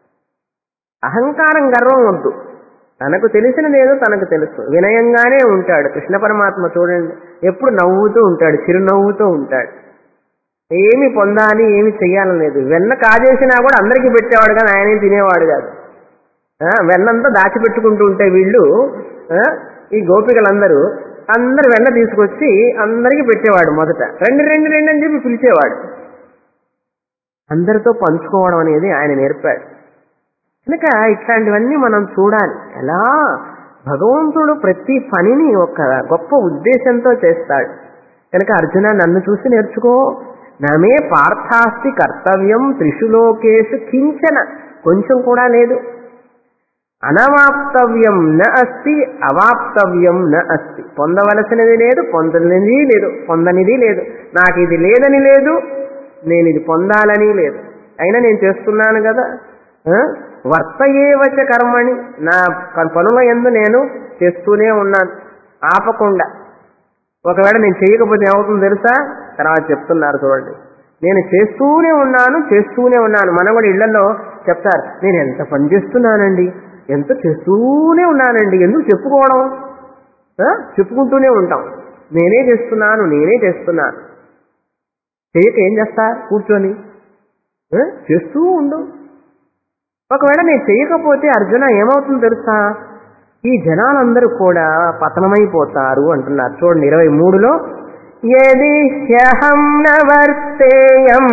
అహంకారం గర్వం వద్దు తనకు తెలిసినదేదో తనకు తెలుసు వినయంగానే ఉంటాడు కృష్ణ పరమాత్మ చూడండి ఎప్పుడు నవ్వుతూ ఉంటాడు చిరునవ్వుతూ ఉంటాడు ఏమి పొందాలి ఏమి చెయ్యాలని లేదు వెన్న కాజేసినా కూడా అందరికీ పెట్టేవాడు కానీ ఆయనే తినేవాడు కాదు ఆ, వెన్నంతా దాచిపెట్టుకుంటూ ఉంటే వీళ్ళు ఆ, ఈ గోపికలందరూ అందరు వెన్న తీసుకొచ్చి అందరికీ పెట్టేవాడు మొదట రెండు రెండు రెండు అని చెప్పి పిలిచేవాడు అందరితో పంచుకోవడం అనేది ఆయన నేర్పాడు కనుక ఇట్లాంటివన్నీ మనం చూడాలి ఎలా భగవంతుడు ప్రతి పనిని ఒక గొప్ప ఉద్దేశంతో చేస్తాడు కనుక అర్జున నన్ను చూసి నేర్చుకో నమే పార్థాస్తి కర్తవ్యం త్రిషులోకేషు కించన కొంచెం కూడా లేదు అనవాప్తవ్యం న అస్తి అవాప్తవ్యం న అస్తి పొందవలసినది లేదు పొందనిది లేదు పొందనిది లేదు నాకు ఇది లేదని లేదు నేను ఇది పొందాలని లేదు అయినా నేను చేస్తున్నాను కదా ఆ? వర్తయేవచ కర్మణి నా ప- పనుల ఎందు నేను చేస్తూనే ఉన్నాను ఆపకుండా ఒకవేళ నేను చేయకపోతే ఏమవుతుందో తెలుసా తర్వాత చెప్తున్నారు చూడండి నేను చేస్తూనే ఉన్నాను చేస్తూనే ఉన్నాను మనం కూడా ఇళ్లలో చెప్తారు నేను ఎంత పని చేస్తున్నానండి ఎంత చేస్తూనే ఉన్నానండి ఎందుకు చెప్పుకోవడం ఆ? చెప్పుకుంటూనే ఉంటాం నేనే చేస్తున్నాను నేనే చేస్తున్నాను చేయక ఏం చేస్తా కూర్చొని ఆ? చేస్తూ ఉండు ఒకవేళ నేను చేయకపోతే అర్జున ఏమవుతుందో తెలుసా ఈ జనాలందరూ కూడా పతనమైపోతారు అంటున్నారు చూడండి ఇరవై మూడులో యది హ్యహం న వర్తేయం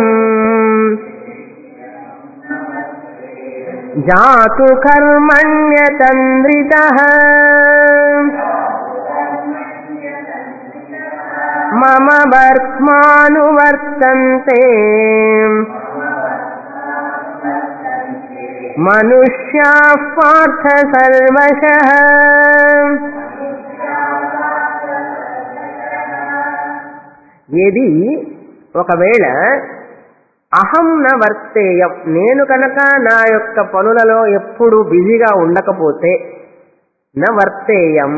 జాతు కర్మణ్యతంద్రిత మమ వర్త్మానువర్తంతే మనుష్యా పార్థ సర్వశ ఏది ఒకవేళ అహం న వర్తేయం నేను కనుక నా యొక్క పనులలో ఎప్పుడు బిజీగా ఉండకపోతే న వర్తేయం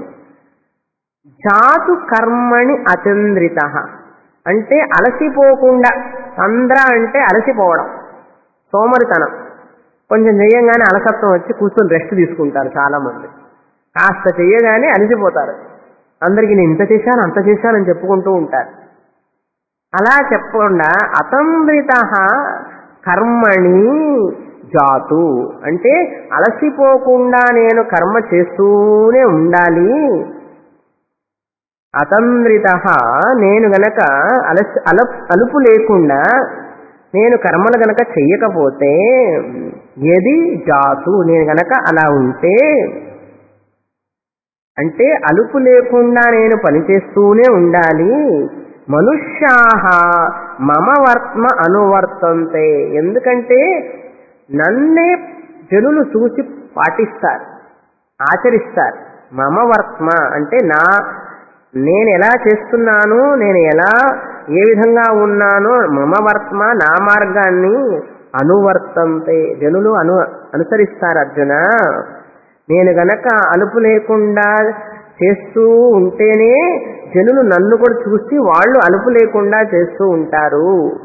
జాతు కర్మణి అచంద్రిత అంటే అలసిపోకుండా చంద్ర అంటే అలసిపోవడం సోమరితనం కొంచెం చెయ్యంగానే అలసత్వం వచ్చి కూర్చొని రెస్ట్ తీసుకుంటారు చాలా మంది కాస్త చెయ్యగానే అలసిపోతారు అందరికీ నేను ఇంత చేశాను అంత చేశానని చెప్పుకుంటూ ఉంటారు అలా చెప్పకుండా అతంద్రిత కర్మణి జాతు అంటే అలసిపోకుండా నేను కర్మ చేస్తూనే ఉండాలి అతంద్రిత నేను గనక అలసి అల అలుపు లేకుండా నేను కర్మలు గనక చెయ్యకపోతే ఎది జాతు నేను గనక అలా ఉంటే అంటే అలుపు లేకుండా నేను పనిచేస్తూనే ఉండాలి మనుష్యాహ మమ వర్త్మ అనువర్తంతే ఎందుకంటే నన్నే జనులు చూసి పాటిస్తారు ఆచరిస్తారు మమ వర్త్మ అంటే నా నేను ఎలా చేస్తున్నాను నేను ఎలా ఏ విధంగా ఉన్నానో మమ వర్త్మ నా మార్గాన్ని అనువర్తంతే జనులు అను అనుసరిస్తారు అర్జున నేను గనక అలుపు లేకుండా చేస్తూ ఉంటేనే జనులు నన్ను కూడా చూసి వాళ్ళు అలుపు లేకుండా చేస్తూ ఉంటారు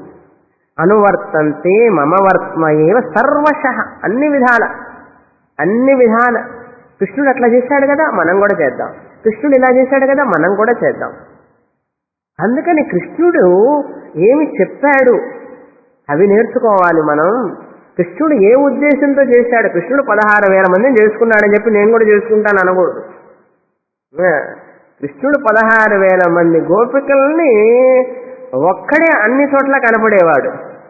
అనువర్తంతే మమ వర్త్మ ఏవ సర్వశ అన్ని విధాల అన్ని విధాల కృష్ణుడు అట్లా చేశాడు కదా మనం కూడా చేద్దాం కృష్ణుడు ఇలా చేశాడు కదా మనం కూడా చేద్దాం అందుకని కృష్ణుడు ఏమి చెప్పాడు అవి నేర్చుకోవాలి మనం కృష్ణుడు ఏ ఉద్దేశంతో చేశాడు కృష్ణుడు పదహారు వేల మందిని చేసుకున్నాడని చెప్పి నేను కూడా చేసుకుంటాను అనకూడదు ఆ, కృష్ణుడు పదహారు వేల మంది గోపికల్ని ఒక్కడే అన్ని చోట్ల కనపడేవాడు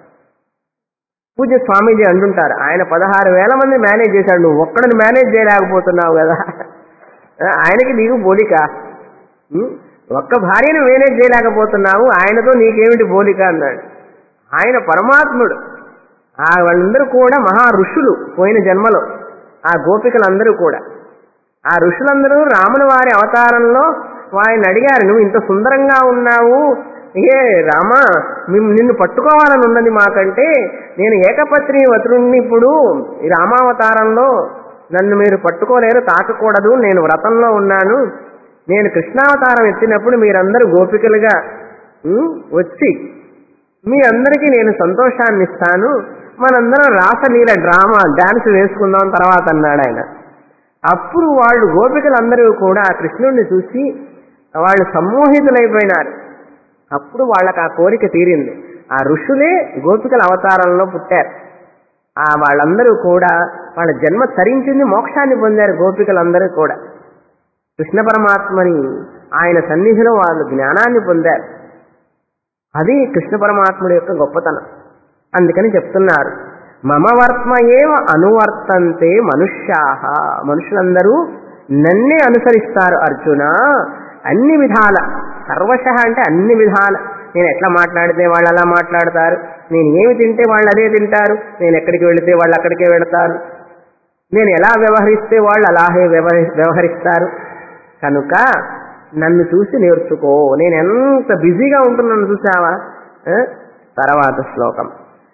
పూజ స్వామీజీ అంటుంటారు ఆయన పదహారు వేల మంది మేనేజ్ చేశాడు నువ్వు ఒక్కడిని మేనేజ్ చేయలేకపోతున్నావు కదా ఆ, ఆయనకి నీకు పోలిక ఉం? ఒక్క భార్యను మేనేజ్ చేయలేకపోతున్నావు ఆయనతో నీకేమిటి పోలిక అన్నాడు ఆయన పరమాత్ముడు ఆ వాళ్ళందరూ కూడా మహా ఋషులు పోయిన జన్మలో ఆ గోపికలందరూ కూడా ఆ ఋషులందరూ రాముని వారి అవతారంలో వారిని అడిగారు నువ్వు ఇంత సుందరంగా ఉన్నావు ఏ రామా మేము నిన్ను పట్టుకోవాలని ఉన్నది మాకంటే నేను ఏకపత్ని వతుడిని ఇప్పుడు ఈ రామావతారంలో నన్ను మీరు పట్టుకోలేరు తాకకూడదు నేను వ్రతంలో ఉన్నాను నేను కృష్ణావతారం ఎత్తినప్పుడు మీరందరూ గోపికలుగా ఉం, వచ్చి మీ అందరికీ నేను సంతోషాన్ని ఇస్తాను మనందరం రాసలీల డ్రామా డాన్స్ వేసుకుందాం తర్వాత అన్నాడు ఆయన అప్పుడు వాళ్ళు గోపికలందరూ కూడా ఆ కృష్ణుడిని చూసి వాళ్ళు సమ్మోహితులైపోయినారు అప్పుడు వాళ్ళకి ఆ కోరిక తీరింది ఆ ఋషులే గోపికల అవతారంలో పుట్టారు ఆ వాళ్ళందరూ కూడా వాళ్ళ జన్మ తరించింది మోక్షాన్ని పొందారు గోపికలందరూ కూడా కృష్ణ పరమాత్మని ఆయన సన్నిధిలో వాళ్ళు జ్ఞానాన్ని పొందారు అది కృష్ణ పరమాత్ముడి యొక్క గొప్పతనం అందుకని చెప్తున్నారు మమ వర్త్మ ఏవ అనువర్తంతే మనుష్యాహ మనుషులందరూ నన్నే అనుసరిస్తారు అర్జున అన్ని విధాల సర్వశ అంటే అన్ని విధాల నేను ఎట్లా మాట్లాడితే వాళ్ళు అలా మాట్లాడతారు నేను ఏమి తింటే వాళ్ళు అదే తింటారు నేను ఎక్కడికి వెళితే వాళ్ళు అక్కడికే వెళతారు నేను ఎలా వ్యవహరిస్తే వాళ్ళు అలాగే వ్యవహరి వ్యవహరిస్తారు కనుక నన్ను చూసి నేర్చుకో నేను ఎంత బిజీగా ఉంటున్నాను చూసావా ఆ? తర్వాత శ్లోకం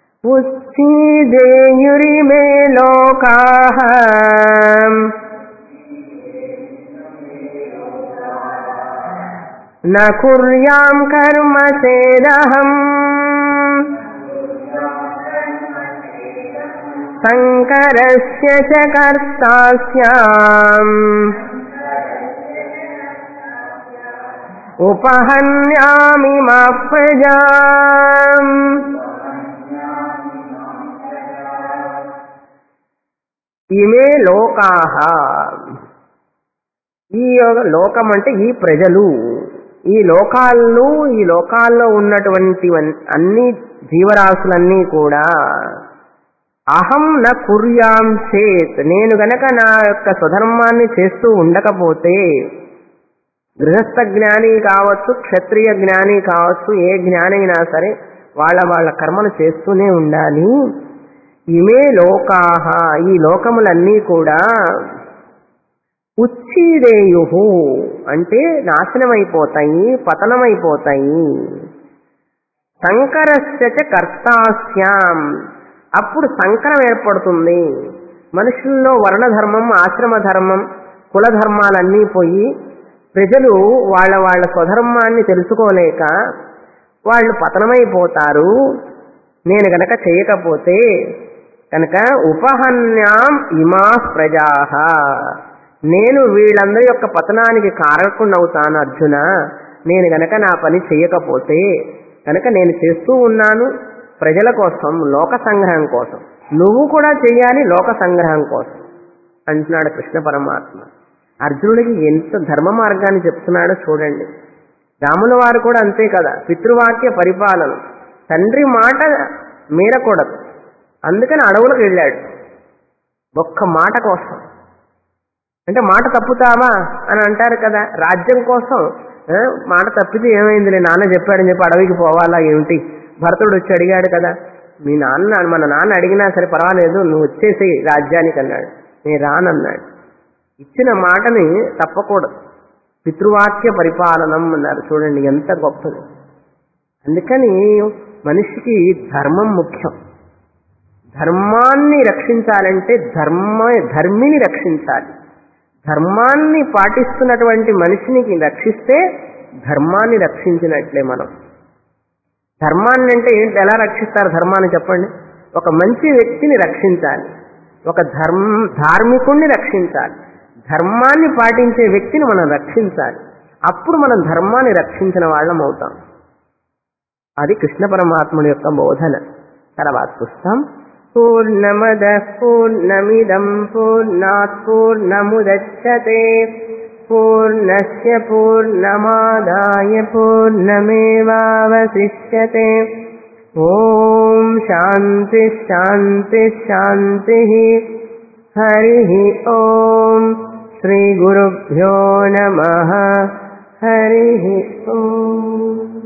ఉచ్చిదేయురిమే లోకా न कुर्यां कर्म चेदहम् शङ्करस्य च कर्ता स्याम् उपहन्यामि मा प्रजाम् ఇమే లోకాహ ఈ యోగ లోకం అంటే ఈ ప్రజలు ఈ లోకాల్లో ఈ లోకాల్లో ఉన్నటువంటి అన్ని జీవరాశులన్నీ కూడా అహం న కుర్యాం చేత్ నేను గనక నా యొక్క స్వధర్మాన్ని చేస్తూ ఉండకపోతే గృహస్థ జ్ఞాని కావచ్చు క్షత్రియ జ్ఞాని కావచ్చు ఏ జ్ఞాని అయినా సరే వాళ్ళ వాళ్ళ కర్మను చేస్తూనే ఉండాలి ఇమే లోకాహ ఈ లోకములన్నీ కూడా ఉచ్చిదేయు అంటే నాశనమైపోతాయి పతనమైపోతాయి సంకరస్య చ కర్తాస్యాం అప్పుడు సంకరం ఏర్పడుతుంది మనుషుల్లో వర్ణధర్మం ఆశ్రమ ధర్మం కుల ధర్మాలన్నీ పోయి ప్రజలు వాళ్ళ వాళ్ళ స్వధర్మాన్ని తెలుసుకోలేక వాళ్ళు పతనమైపోతారు నేను గనక చేయకపోతే కనుక ఉపహన్యాం ఇమా ప్రజాహ నేను వీళ్ళందరి యొక్క పతనానికి కారకుండవుతాను అర్జున నేను గనక నా పని చేయకపోతే కనుక నేను చేస్తూ ఉన్నాను ప్రజల కోసం లోక సంగ్రహం కోసం నువ్వు కూడా చెయ్యాలి లోక సంగ్రహం కోసం అంటున్నాడు కృష్ణ పరమాత్మ అర్జునుడికి ఎంత ధర్మ మార్గాన్ని చెప్తున్నాడో చూడండి రాముల వారు కూడా అంతే కదా పితృవాక్య పరిపాలన తండ్రి మాట మీరకూడదు అందుకని అడవులకు వెళ్ళాడు ఒక్క మాట కోసం అంటే మాట తప్పుతావా అని అంటారు కదా రాజ్యం కోసం ఆ, మాట తప్పితే ఏమైందిలే నాన్న చెప్పాడని చెప్పి అడవికి పోవాలా ఏమిటి భరతుడు వచ్చి అడిగాడు కదా మీ నాన్న మన నాన్న అడిగినా సరే పర్వాలేదు నువ్వు వచ్చేసి రాజ్యానికి అన్నాడు నేను రానన్నాడు ఇచ్చిన మాటని తప్పకూడదు పితృవాక్య పరిపాలనం అన్నారు చూడండి ఎంత గొప్పది అందుకని మనిషికి ధర్మం ముఖ్యం ధర్మాన్ని రక్షించాలంటే ధర్మ ధర్మిని రక్షించాలి ధర్మాన్ని పాటిస్తున్నటువంటి మనిషిని రక్షిస్తే ధర్మాన్ని రక్షించినట్లే మనం ధర్మాన్ని అంటే ఏంటి ఎలా రక్షిస్తారు ధర్మాన్ని చెప్పండి ఒక మంచి వ్యక్తిని రక్షించాలి ఒక ధర్మ ధార్మికుణ్ణి రక్షించాలి ధర్మాన్ని పాటించే వ్యక్తిని మనం రక్షించాలి అప్పుడు మనం ధర్మాన్ని రక్షించిన వాళ్ళం అవుతాం అది కృష్ణ పరమాత్ముడి యొక్క బోధన తర్వాత పుస్తకం పూర్ణమద పూర్ణమిదం పూర్ణాత్ పూర్ణముదచ్చతే పూర్ణస్య పూర్ణమాదాయ పూర్ణమేవావశిష్యతే ఓం శాంతి శాంతి శాంతి హరి ఓం శ్రీ గురుభ్యో నమ హరి ఓం